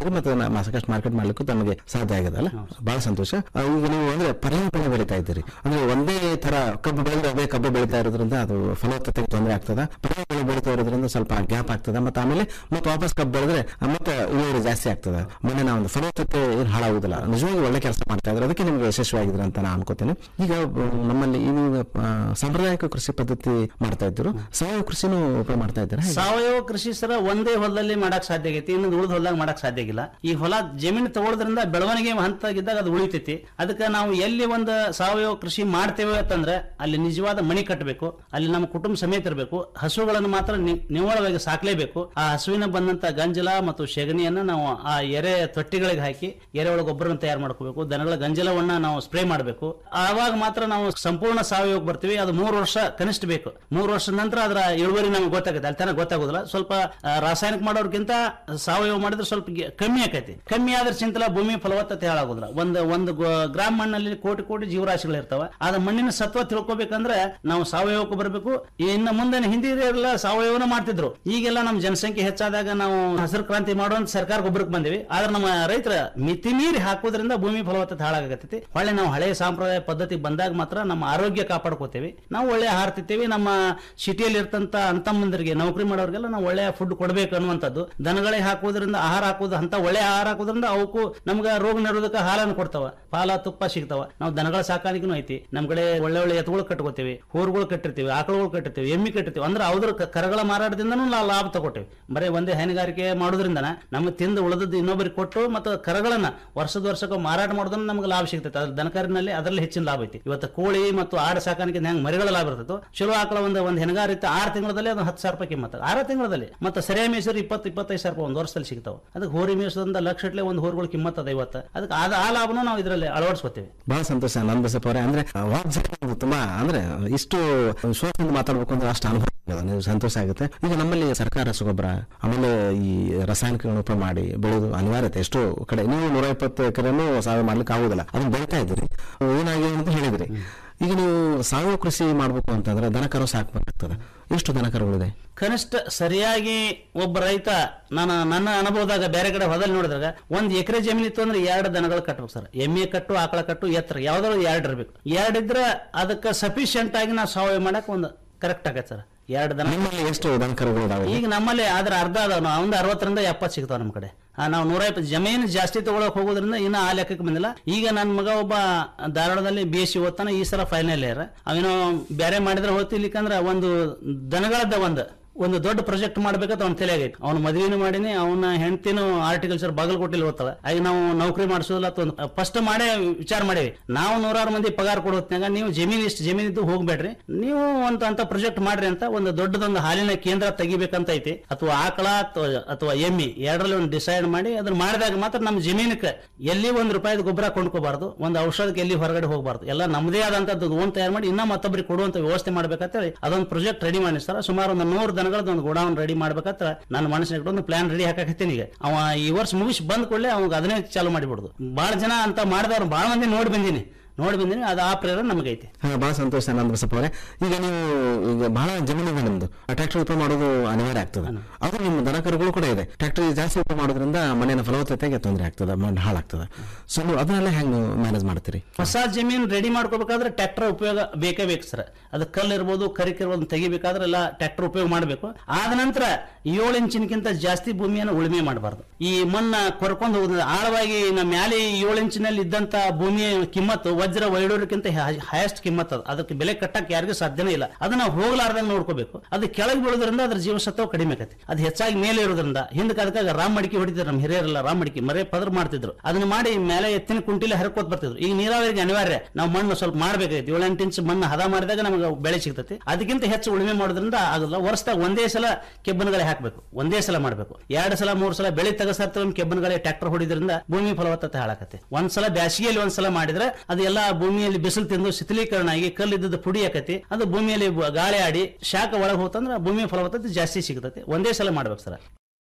ಮಾಡ್ತೀರಿ ಮತ್ತೆ ಅದನ್ನ ಸಾಕಷ್ಟು ಮಾರ್ಕೆಟ್ ಮಾಡ್ಲಿಕ್ಕೂ ತಮಗೆ ಸಾಧ್ಯ ಆಗಿದೆ ಅಲ್ಲ ಬಹಳ ಸಂತೋಷ ಆ, ಈಗ ನೀವು ಅಂದ್ರೆ ಪರ್ಯಾಯ ಬೆಳೆ ಬೆಳೀತಾ ಇದ್ದೀರಿ ಅಂದ್ರೆ ಒಂದೇ ತರ ಕಬ್ಬು ಬೆಳೆದ್ರೆ ಅದೇ ಕಬ್ಬು ಬೆಳೀತಾ ಇರೋದ್ರಿಂದ ಅದು ಫಲವತ್ತತೆಗೆ ತೊಂದರೆ ಆಗ್ತದ ಪರ್ಯಾಯ ಬೆಳೆ ಬೆಳೀತಾ ಇರೋದ್ರಿಂದ ಸ್ವಲ್ಪ ಗ್ಯಾಪ್ ಆಗ್ತದ ಮತ್ತೆ ಆಮೇಲೆ ಮತ್ತೆ ವಾಪಸ್ ಕಬ್ಬು ಬೆಳೆದ್ರೆ ಆ, ಮತ್ತೆ ಇಳುವರಿ ಜಾಸ್ತಿ ಆಗ್ತದ ಮಣ್ಣಿನ ಒಂದು ಫಲವತ್ತತೆ ಏನು ಹಾಳಾಗುದಿಲ್ಲ ನಿಜವಾಗಿ ಒಳ್ಳೆ ಕೆಲಸ ಮಾಡ್ತಾ ಇದ್ರೆ ಅದಕ್ಕೆ ನಿಮ್ಗೆ ಯಶಸ್ವಿಯಾಗಿದ್ರೆ ಅಂತ ನಾನು ಅನ್ಕೋತೇನೆ ಈಗ ಆ, ನಮ್ಮಲ್ಲಿ ಈ ನೀವು ಆ, ಸಾಂಪ್ರದಾಯಿಕ ಕೃಷಿ ಪದ್ಧತಿ ಮಾಡ್ತಾ ಇದ್ರು ಸಾವಯವ ಕೃಷಿನೂ ಉಪಯೋಗ ಮಾಡ್ತಾ ಇದ್ದೀರಾ ಹೇಗೆ? ಸಾವಯವ ಕೃಷಿ ಸರ ಒಂದೇ ಹೊಲದಲ್ಲಿ ಮಾಡಕ್ ಸಾಧ್ಯ ಆಗೈತಿ ಇನ್ನೊಂದು ಉಳಿದ ಹೊಲದಾಗ ಮಾಡಕ್ ಸಾಧ್ಯ ಆಗಿಲ್ಲ ಈ ಹೊಲ ಜಮೀನು ತಗೊಳ್ಳೋದ್ರಿಂದ ಬೆಳವಣಿಗೆ ಹಂತದಾಗಿದ್ದಾಗ ಅದು ಉಳಿತೈತಿ ಅದಕ್ಕೆ ನಾವು ಎಲ್ಲಿ ಒಂದು ಸಾವಯವ ಕೃಷಿ ಮಾಡ್ತೇವೆ ಅಂತಂದ್ರೆ ಅಲ್ಲಿ ನಿಜವಾದ ಮಣಿ ಕಟ್ಟಬೇಕು ಅಲ್ಲಿ ನಮ್ಮ ಕುಟುಂಬ ಸಮೇತ ಇರಬೇಕು ಹಸುಗಳನ್ನು ಮಾತ್ರ ನಿ- ನಿವ್ವಳವಾಗಿ ಸಾಕ್ಲೇಬೇಕು ಆ ಹಸುವಿನ ಬಂದಂತ ಗಂಜಲ ಮತ್ತು ಸೆಗಣಿಯನ್ನ ನಾವು ಆ ಎರೆ ತೊಟ್ಟಿಗಳಿಗೆ ಹಾಕಿ ಎರೆಹುಳ ಗೊಬ್ಬರವನ್ನು ತಯಾರು ಮಾಡ್ಕೋಬೇಕು ದನಗಳ ಗಂಜಲವನ್ನ ನಾವು ಸ್ಪ್ರೇ ಮಾಡಬೇಕು ಆವಾಗ ಮಾತ್ರ ನಾವು ಸಂಪೂರ್ಣ ಸಾವಯವಕ್ಕೆ ಬರ್ತೀವಿ ಅದು ಮೂರು ವರ್ಷ ಕನಿಷ್ಠ ಬೇಕು ಮೂರು ವರ್ಷದ ನಂತರ ಅದರ ಇಳುವರಿ ನಮ್ಗೆ ಗೊತ್ತಾಗುತ್ತೆ ಅಲ್ಲಿ ತನಕ ಗೊತ್ತಾಗೋದಿಲ್ಲ ಸ್ವಲ್ಪ ಆ, ರಾಸಾಯನಿಕ ಮಾಡೋರ್ಗಿಂತ ಸಾವಯವ ಮಾಡಿದ್ರೆ ಸ್ವಲ್ಪ ಗೆ- ಕಮ್ಮಿ ಆಕೈತಿ ಕಮ್ಮಿ ಆದ್ರ ಚಿಂತಲ ಭೂಮಿ ಫಲವತ್ತತೆ ಹಾಳಾಗೋದಿಲ್ಲ ಒಂದು ಒಂದು ಗೊ- ಗ್ರಾಮ್ ಮಣ್ಣಲ್ಲಿ ಕೋಟಿ ಕೋಟಿ ಜೀವರಾಶಿಗಳು ಇರ್ತಾವ ಆದ ಮಣ್ಣಿನ ಸತ್ವ ತಿಳ್ಕೊಬೇಕಂದ್ರೆ ನಾವು ಸಾವಯವಕ್ಕೆ ಬರಬೇಕು ಇನ್ನು ಮುಂದೆ ಹಿಂದಿರೆಲ್ಲ ಸಾವಯವನ ಮಾಡ್ತಿದ್ರು ಈಗೆಲ್ಲ ನಮ್ಮ ಜನಸಂಖ್ಯೆ ಹೆಚ್ಚಾದಾಗ ನಾವು ಹಸಿರು ಕ್ರಾಂತಿ ಮಾಡುವಂತ ಸರ್ಕಾರ ಗೊಬ್ಬರಕ್ಕೆ ಬಂದಿವಿ ಆದ್ರೆ ನಮ್ಮ ರೈತರ ಮಿತಿ ಮೀರಿ ಹಾಕೋದ್ರಿಂದ ಭೂಮಿ ಫಲವತ್ತತೆ ಹಾಳಾಗತ್ತೈತಿ ಹೊಳ್ಳೆ ನಾವು ಹಳೆಯ ಸಾಂಪ್ರದಾಯ ಪದ್ಧತಿ ಬಂದಾಗ ಮಾತ್ರ ನಮ್ಮ ಆರೋಗ್ಯ ಕಾಪಾಡ್ಕೋತೇವೆ ನಾವು ಒಳ್ಳೆ ಆಹಾರ ತಿಂತೇವೆ ನಮ್ಮ ಸಿಟಿಯಲ್ಲಿ ಇರ್ತಂತ ಅಂತಮ್ಮಂದರಿಗೆ ನೌಕರಿ ಮಾಡೋರಿಗೆಲ್ಲ ನಾವು ಒಳ್ಳೆಯ ಫುಡ್ ಕೊಡ್ಬೇಕು ಅನ್ನುವಂಥದ್ದು ದನಗಳಿಗೆ ಹಾಕೋದ್ರಿಂದ ಆಹಾರ ಹಾಕೋದು ಅಂತ ಒಳ್ಳೆ ಆಹಾರ ಹಾಕೋದ್ರಿಂದ ಅವಕ್ಕೂ ನಮ್ಗೆ ರೋಗ ನಿರೋಧಕ ಹಾಲನ್ನು ಕೊಡ್ತಾವ ಪಾಲ ತುಪ್ಪ ಸಿಗ್ತಾವ ನಾವು ದನಗಳ ಸಾಕಾಣಿಕೆನೂ ಐತಿ ನಮ್ ಕಡೆ ಒಳ್ಳೆ ಒಳ್ಳೆ ಎತ್ತುಗಳು ಕಟ್ಕೋತೇವೆ ಹೋರ್ಗಳು ಕಟ್ಟಿರ್ತೀವಿ ಆಕಳುಗಳು ಕಟ್ಟಿರ್ತೀವಿ ಎಮ್ಮಿ ಕಟ್ಟಿರ್ತೀವಿ ಅಂದ್ರೆ ಅವ್ರ ಕ- ಕರಗಳ ಮಾರಾಟದಿಂದನೂ ನಾವು ಲಾಭ ತಗೊಟ್ಟೇವೆ ಬರೀ ಒಂದೇ ಹೈನುಗಾರಿಕೆ ಮಾಡೋದ್ರಿಂದ ನಮಗೆ ತಿಂದು ಉಳಿದದ್ದು ಇನ್ನೊಬ್ಬರಿಗೆ ಕೊಟ್ಟು ಮತ್ತು ಕರಗಳನ್ನ ವರ್ಷದ ವರ್ಷಕ್ಕೆ ಮಾರಾಟ ಮಾಡೋದನ್ನ ನಮ್ಗೆ ಲಾಭ ಸಿಗ್ತೈತೆ ಅದ್ರ ದನಕರಿನಲ್ಲಿ ಅದರಲ್ಲಿ ಹೆಚ್ಚಿನ ಲಾಭ ಐತಿ ಇವತ್ತು ಕೋಳಿ ಮತ್ತು ಆಡ ಸಾಕಾಣಿಕೆ ಹೆಂಗ್ ಮರಿಗಳ ಲಾಭ ಇರ್ತೈತೋ ಚಲೋ ಆಕಳ ಒಂದು ಒಂದು ಹೆಣಗಾರ ಇತ್ತು ಆರು ತಿಂಗಳಲ್ಲಿ ಅದು ಹತ್ತು ಸಾವಿರ ರೂಪಾಯಿ ಕಿಮ್ಮತ್ತ ಆರು ತಿಂಗಳಲ್ಲಿ ಮತ್ತೆ ಸರಿಯಾಗಿ ಮೇಸರು ಇಪ್ಪತ್ತು ಇಪ್ಪತ್ತೈದು ಸಾವಿರ ರೂಪಾಯಿ ಒಂದು ವರ್ಷದಲ್ಲಿ ಸಿಗ್ತಾವೆ ಅದಕ್ಕೆ ಹೋರಿ ಮೇಸದಿಂದ ಲಕ್ಷ ಇಟ್ಲೆ ಒಂದು ಹೋರಿಗಳು ಕಿಮ್ಮತ್ತ ಅದ ಇವತ್ತು ಅದಕ್ಕೆ ಆದ ಆ ಲಾಭನೂ ನಾವು ಇದರಲ್ಲಿ ಅಳವಡಿಸ್ಕೊತೀವಿ ಬಹಳ ಸಂತೋಷ ನಂದ್ ಬಸಪ್ಪ ಅವರೇ ಅಂದ್ರೆ ವಾಗ್ದಾಳಿ ಒಂದು ತುಂಬಾ ಅಂದ್ರೆ ಇಷ್ಟು ವಿಶ್ವಾಸದಿಂದ ಮಾತಾಡ್ಬೇಕು ಅಂದ್ರೆ ಅಷ್ಟು ಅನುಭವ ಇದೆ. ನೀವು ಸಂತೋಷ ಆಗುತ್ತೆ ಈಗ ನಮ್ಮಲ್ಲಿ ಸರ್ಕಾರ ರಸಗೊಬ್ಬರ ಆಮೇಲೆ ಈ ರಾಸಾಯನಿಕಗಳನ್ನು ಉಪಯೋಗ ಮಾಡಿ ಬೆಳೆಯೋದು ಅನಿವಾರ್ಯತೆ ಎಷ್ಟೋ ಕಡೆ ನೀವು ನೂರ ಇಪ್ಪತ್ತು ಎಕರೆನೂ ಸಾವಯವ ಮಾಡ್ಲಿಕ್ಕೆ ಆಗುದಿಲ್ಲ ಅದನ್ನ ಬೆಳಿತಾ ಇದ್ದೀರಿ ಏನಾಗಿದೆ ಅಂತ ಹೇಳಿದ್ರಿ ಈಗ ನೀವು ಸಾವಯವ ಕೃಷಿ ಮಾಡ್ಬೇಕು ಅಂತಂದ್ರೆ ದನಕರು ಸಾಕ್ಬೇಕಾಗ್ತದೆ ಎಷ್ಟು ದನಕರುಗಳಿದೆ ಕನಿಷ್ಠ ಸರಿಯಾಗಿ ಒಬ್ಬ ರೈತ ನಾನು ನನ್ನ ಅನುಭವದಾಗ ಬೇರೆ ಕಡೆ ಹೊದಲ್ಲಿ ನೋಡಿದಾಗ ಒಂದ್ ಎಕರೆ ಜಮೀನು ಇತ್ತು ಅಂದ್ರೆ ಎರಡು ದನಗಳು ಕಟ್ಬೇಕು ಸರ್ ಎಮ್ಮೆ ಕಟ್ಟು ಆಕಳ ಕಟ್ಟು ಎತ್ತರ ಯಾವ್ದಾದ್ರು ಎರಡು ಇರ್ಬೇಕು ಎರಡು ಇದ್ರೆ ಅದಕ್ಕೆ ಸಫಿಶಿಯಂಟ್ ಆಗಿ ನಾವು ಸಾವಯವ ಮಾಡಕ್ ಒಂದು ಕರೆಕ್ಟ್ ಆಗತ್ತೆ ಸರ್ ಎರಡು ದನ ನಿಮ್ಮಲ್ಲಿ ಎಷ್ಟು ದನಕರುಗಳಿದಾವೆ ಈಗ ನಮ್ಮಲ್ಲಿ ಅದ್ರ ಅರ್ಧ ಅದಾವ ಒಂದು ಅರವತ್ತರಿಂದ ಎಪ್ಪತ್ತು ಸಿಗ್ತಾವ ನಮ್ಮ ಕಡೆ ಆ, ನಾವು ನೂರ ಇಪ್ಪತ್ತು ಜಮೀನು ಜಾಸ್ತಿ ತಗೊಳಕ್ ಹೋಗೋದ್ರಿಂದ ಇನ್ನ ಆ ಲೆಕ್ಕಕ್ಕೆ ಬಂದಿಲ್ಲ ಈಗ ನನ್ನ ಮಗ ಒಬ್ಬ ಧಾರವಾಡದಲ್ಲಿ ಬಿ ಎಸ್ ಸಿ ಓದ್ತಾನೆ ಈ ಸಲ ಫೈನಲ್ ಇಯರ್ ಅವೇನೋ ಬೇರೆ ಮಾಡಿದ್ರೆ ಹೋಗ್ತಿರ್ಲಿಕ್ಕಂದ್ರ ಒಂದು ದನಗಳದ್ದ ಒಂದು ಒಂದು ದೊಡ್ಡ ಪ್ರಾಜೆಕ್ಟ್ ಮಾಡ್ಬೇಕಂತ ಅವ್ನ ತಲೆಯಾಗೈತಿ ಅವ್ನ ಮದುವೆನೂ ಮಾಡೀನಿ ಅವನ ಹೆಂಡತಿನೂ ಆರ್ಟಿಕಲ್ಚರ್ ಬಾಗಲಕೋಟೆಲಿ ಓದ್ತಾಳ ಆಗ ನಾವು ನೌಕರಿ ಮಾಡಿಸೋದಿಲ್ಲ ಅಥವಾ ಫಸ್ಟ್ ಮಾಡೇ ವಿಚಾರ ಮಾಡೇವಿ ನಾವು ನೂರಾರು ಮಂದಿ ಪಗಾರ ಕೊಡೋತ್ನಾಗ ನೀವು ಜಮೀನ್ ಇಷ್ಟು ಜಮೀನ್ ಇದ್ದು ಹೋಗ್ಬೇಡ್ರಿ ನೀವು ಅಂತ ಅಂತ ಪ್ರಾಜೆಕ್ಟ್ ಮಾಡ್ರಿ ಅಂತ ಒಂದು ದೊಡ್ಡದೊಂದು ಹಾಲಿನ ಕೇಂದ್ರ ತೆಗಿಬೇಕಂತ ಐತಿ ಅಥವಾ ಆಕಳ ಅಥವಾ ಅಥವಾ ಎಮ್ಮಿ ಎರಡರಲ್ಲಿ ಒಂದು ಡಿಸೈಡ್ ಮಾಡಿ ಅದನ್ನ ಮಾಡಿದಾಗ ಮಾತ್ರ ನಮ್ಮ ಜಮೀನಕ್ಕೆ ಎಲ್ಲಿ ಒಂದು ರೂಪಾಯಿದ ಗೊಬ್ಬರ ಕೊಂಡ್ಕೋಬಾರ್ದು ಒಂದು ಔಷಧಕ್ಕೆ ಎಲ್ಲಿ ಹೊರಗಡೆ ಹೋಗಬಾರ್ದು ಎಲ್ಲ ನಮ್ಮದೇ ಆದಂತದ್ದು ಓನ್ ತಯಾರು ಮಾಡಿ ಇನ್ನ ಮತ್ತೊಬ್ಬರಿಗೆ ಕೊಡುವಂತ ವ್ಯವಸ್ಥೆ ಮಾಡ್ಬೇಕಂತೇಳಿ ಅದೊಂದು ಪ್ರಾಜೆಕ್ಟ್ ರೆಡಿ ಮಾಡಿ ಸರ್ ಸುಮಾರು ಒಂದು ನೂರು ದನಗಳದ್ದು ಒಂದು ಗೋಡೌನ್ ರೆಡಿ ಮಾಡ್ಬೇಕಂತ ನನ್ನ ಮನಸ್ಸಿನ ಒಂದು ಪ್ಲಾನ್ ರೆಡಿ ಹಾಕಕತ್ತೀನಿ ಈಗ ಅವ ಈ ವರ್ಷ ಮುಗಿಸಿ ಬಂದ ಕೂಡಲೇ ಅವಾಗ ಅದನ್ನೇ ಚಾಲು ಮಾಡಿಬಿಡುದು ಬಹಳ ಜನ ಅಂತ ಮಾಡಿದವ್ರು ಬಹಳ ಮಂದಿ ನೋಡಿ ಬಂದೀನಿ ನೋಡಿ ಬಂದೀನಿ ಅದು ಆ ಪ್ರೇರಣೆ ನಮಗೈತಿ ಹಾ, ಬಹಳ ಸಂತೋಷ ನಂದ್ ಬಸಪ್ಪ ಅವರೇ ಈಗ ನೀವು ಈಗ ಬಹಳ ಜಮೀನು ಇದೆ ನಿಮ್ದು ಟ್ರ್ಯಾಕ್ಟರ್ ಉಪಯೋಗ ಮಾಡೋದು ಅನಿವಾರ್ಯ ಆಗ್ತದೆ ಅದು ನಿಮ್ಮ ದನಕರುಗಳು ಕೂಡ ಇದೆ ಟ್ರ್ಯಾಕ್ಟರ್ ಜಾಸ್ತಿ ಉಪಯೋಗ ಮಾಡೋದ್ರಿಂದ ಮಣ್ಣಿನ ಫಲವತ್ತತೆಗೆ ತೊಂದರೆ ಆಗ್ತದೆ ಮಣ್ಣು ಹಾಳಾಗ್ತದೆ ಸೊ ನೀವು ಅದನ್ನೆಲ್ಲ ಹೆಂಗ್ ಮ್ಯಾನೇಜ್ ಮಾಡ್ತೀರಿ ಹೊಸ ಜಮೀನ್ ರೆಡಿ ಮಾಡ್ಕೋಬೇಕಾದ್ರೆ ಟ್ರ್ಯಾಕ್ಟರ್ ಉಪಯೋಗ ಬೇಕೇ ಬೇಕು ಸರ್ ಅದು ಕಲ್ಲು ಇರ್ಬೋದು ಕರಿಕ್ ಇರ್ಬೋದು ತೆಗಿಬೇಕಾದ್ರೆ ಎಲ್ಲ ಟ್ರ್ಯಾಕ್ಟರ್ ಉಪಯೋಗ ಮಾಡಬೇಕು ಆದ ನಂತರ ಏಳು ಇಂಚಿನಕ್ಕಿಂತ ಜಾಸ್ತಿ ಭೂಮಿಯನ್ನು ಉಳುಮೆ ಮಾಡಬಾರ್ದು ಈ ಮಣ್ಣ ಕೊರ್ಕೊಂಡು ಹೋಗೋದ್ರಿಂದ ಆಳವಾಗಿ ನಮ್ಮ ಮ್ಯಾಲೆ ಏಳು ಇಂಚಿನಲ್ಲಿ ಇದ್ದಂತ ಭೂಮಿಯ ಕಿಮ್ಮತ್ತು ವಜ್ರ ವೈಡೂರಕ್ಕಿಂತ ಹೈಯೆಸ್ಟ್ ಕಿಮ್ಮತ್ ಅದು ಅದಕ್ಕೆ ಬೆಲೆ ಕಟ್ಟಕ್ಕೆ ಯಾರಿಗೂ ಸಾಧ್ಯನೇ ಇಲ್ಲ ಅದನ್ನ ಹೋಗ್ಲಾರ್ದಂಗೆ ನೋಡ್ಕೋಬೇಕು ಅದು ಕೆಳಗೆ ಬೀಳೋದ್ರಿಂದ ಅದ್ರ ಜೀವಸತ್ವ ಕಡಿಮೆ ಆಕತಿ ಅದು ಹೆಚ್ಚಾಗಿ ಮೇಲೆ ಇರೋದ್ರಿಂದ ಹಿಂದಕ್ಕೆ ಅದಕ್ಕಾಗ ರಾಮ್ ಮಡಿಕೆ ಹೊಡಿತಿದ್ರು ನಮ್ಮ ಹಿರಿಯರೆಲ್ಲ ರಾಮ್ ಮಡಿಕೆ ಮರೆ ಪದ್ರ ಮಾಡ್ತಿದ್ರು ಅದನ್ನ ಮಾಡಿ ಮೇಲೆ ಎತ್ತಿನ ಕುಂಟಿಲಿ ಹರ್ಕೋತ್ ಬರ್ತಿದ್ರು ಈಗ ನೀರಾವರಿಗೆ ಅನಿವಾರ್ಯ ನಾವು ಮಣ್ಣು ಸ್ವಲ್ಪ ಮಾಡ್ಬೇಕಾಯ್ತು ಏಳೆಂಟು ಇಂಚ್ ಮಣ್ಣು ಹದ ಮಾಡಿದಾಗ ನಮಗೆ ಬೆಳೆ ಸಿಗ್ತೈತಿ ಅದಕ್ಕಿಂತ ಹೆಚ್ಚು ಉಳುಮೆ ಮಾಡೋದ್ರಿಂದ ಆಗಲ್ಲ ವರ್ಷದಾಗ ಒಂದೇ ಸಲ ಕೆಬ್ಬನಗಳೇ ಹಾಕ್ಬೇಕು ಒಂದೇ ಸಲ ಮಾಡಬೇಕು ಎರಡು ಸಲ ಮೂರು ಸಲ ಬೆಳೆ ತೆಗಸಾರ್ತೀವಿ ಕೆಬ್ಬನಗಳೇ ಟ್ರ್ಯಾಕ್ಟರ್ ಹೊಡಿದ್ರಿಂದ ಭೂಮಿ ಫಲವತ್ತತೆ ಹಾಳಾಕತ್ತೆ ಒಂದ್ಸಲ ಬ್ಯಾಸಿಗೆಯಲ್ಲಿ ಒಂದ್ಸಲ ಮಾಡಿದ್ರೆ ಅದು ಎಲ್ಲ ಭೂಮಿಯಲ್ಲಿ ಬಿಸಿಲು ತಿಂದು ಶಿಥಿಲೀಕರಣ ಆಗಿ ಕಲ್ಲಿದ್ದದ್ದು ಪುಡಿ ಆಕತಿ ಅದು ಭೂಮಿಯಲ್ಲಿ ಬ- ಗಾಳಿ ಆಡಿ ಶಾಖ ಒಳಗೆ ಹೋತಂದ್ರೆ ಭೂಮಿ ಫಲವತ್ತತೆ ಜಾಸ್ತಿ ಸಿಗ್ತೈತಿ ಒಂದೇ ಸಲ ಮಾಡ್ಬೇಕು ಸರ್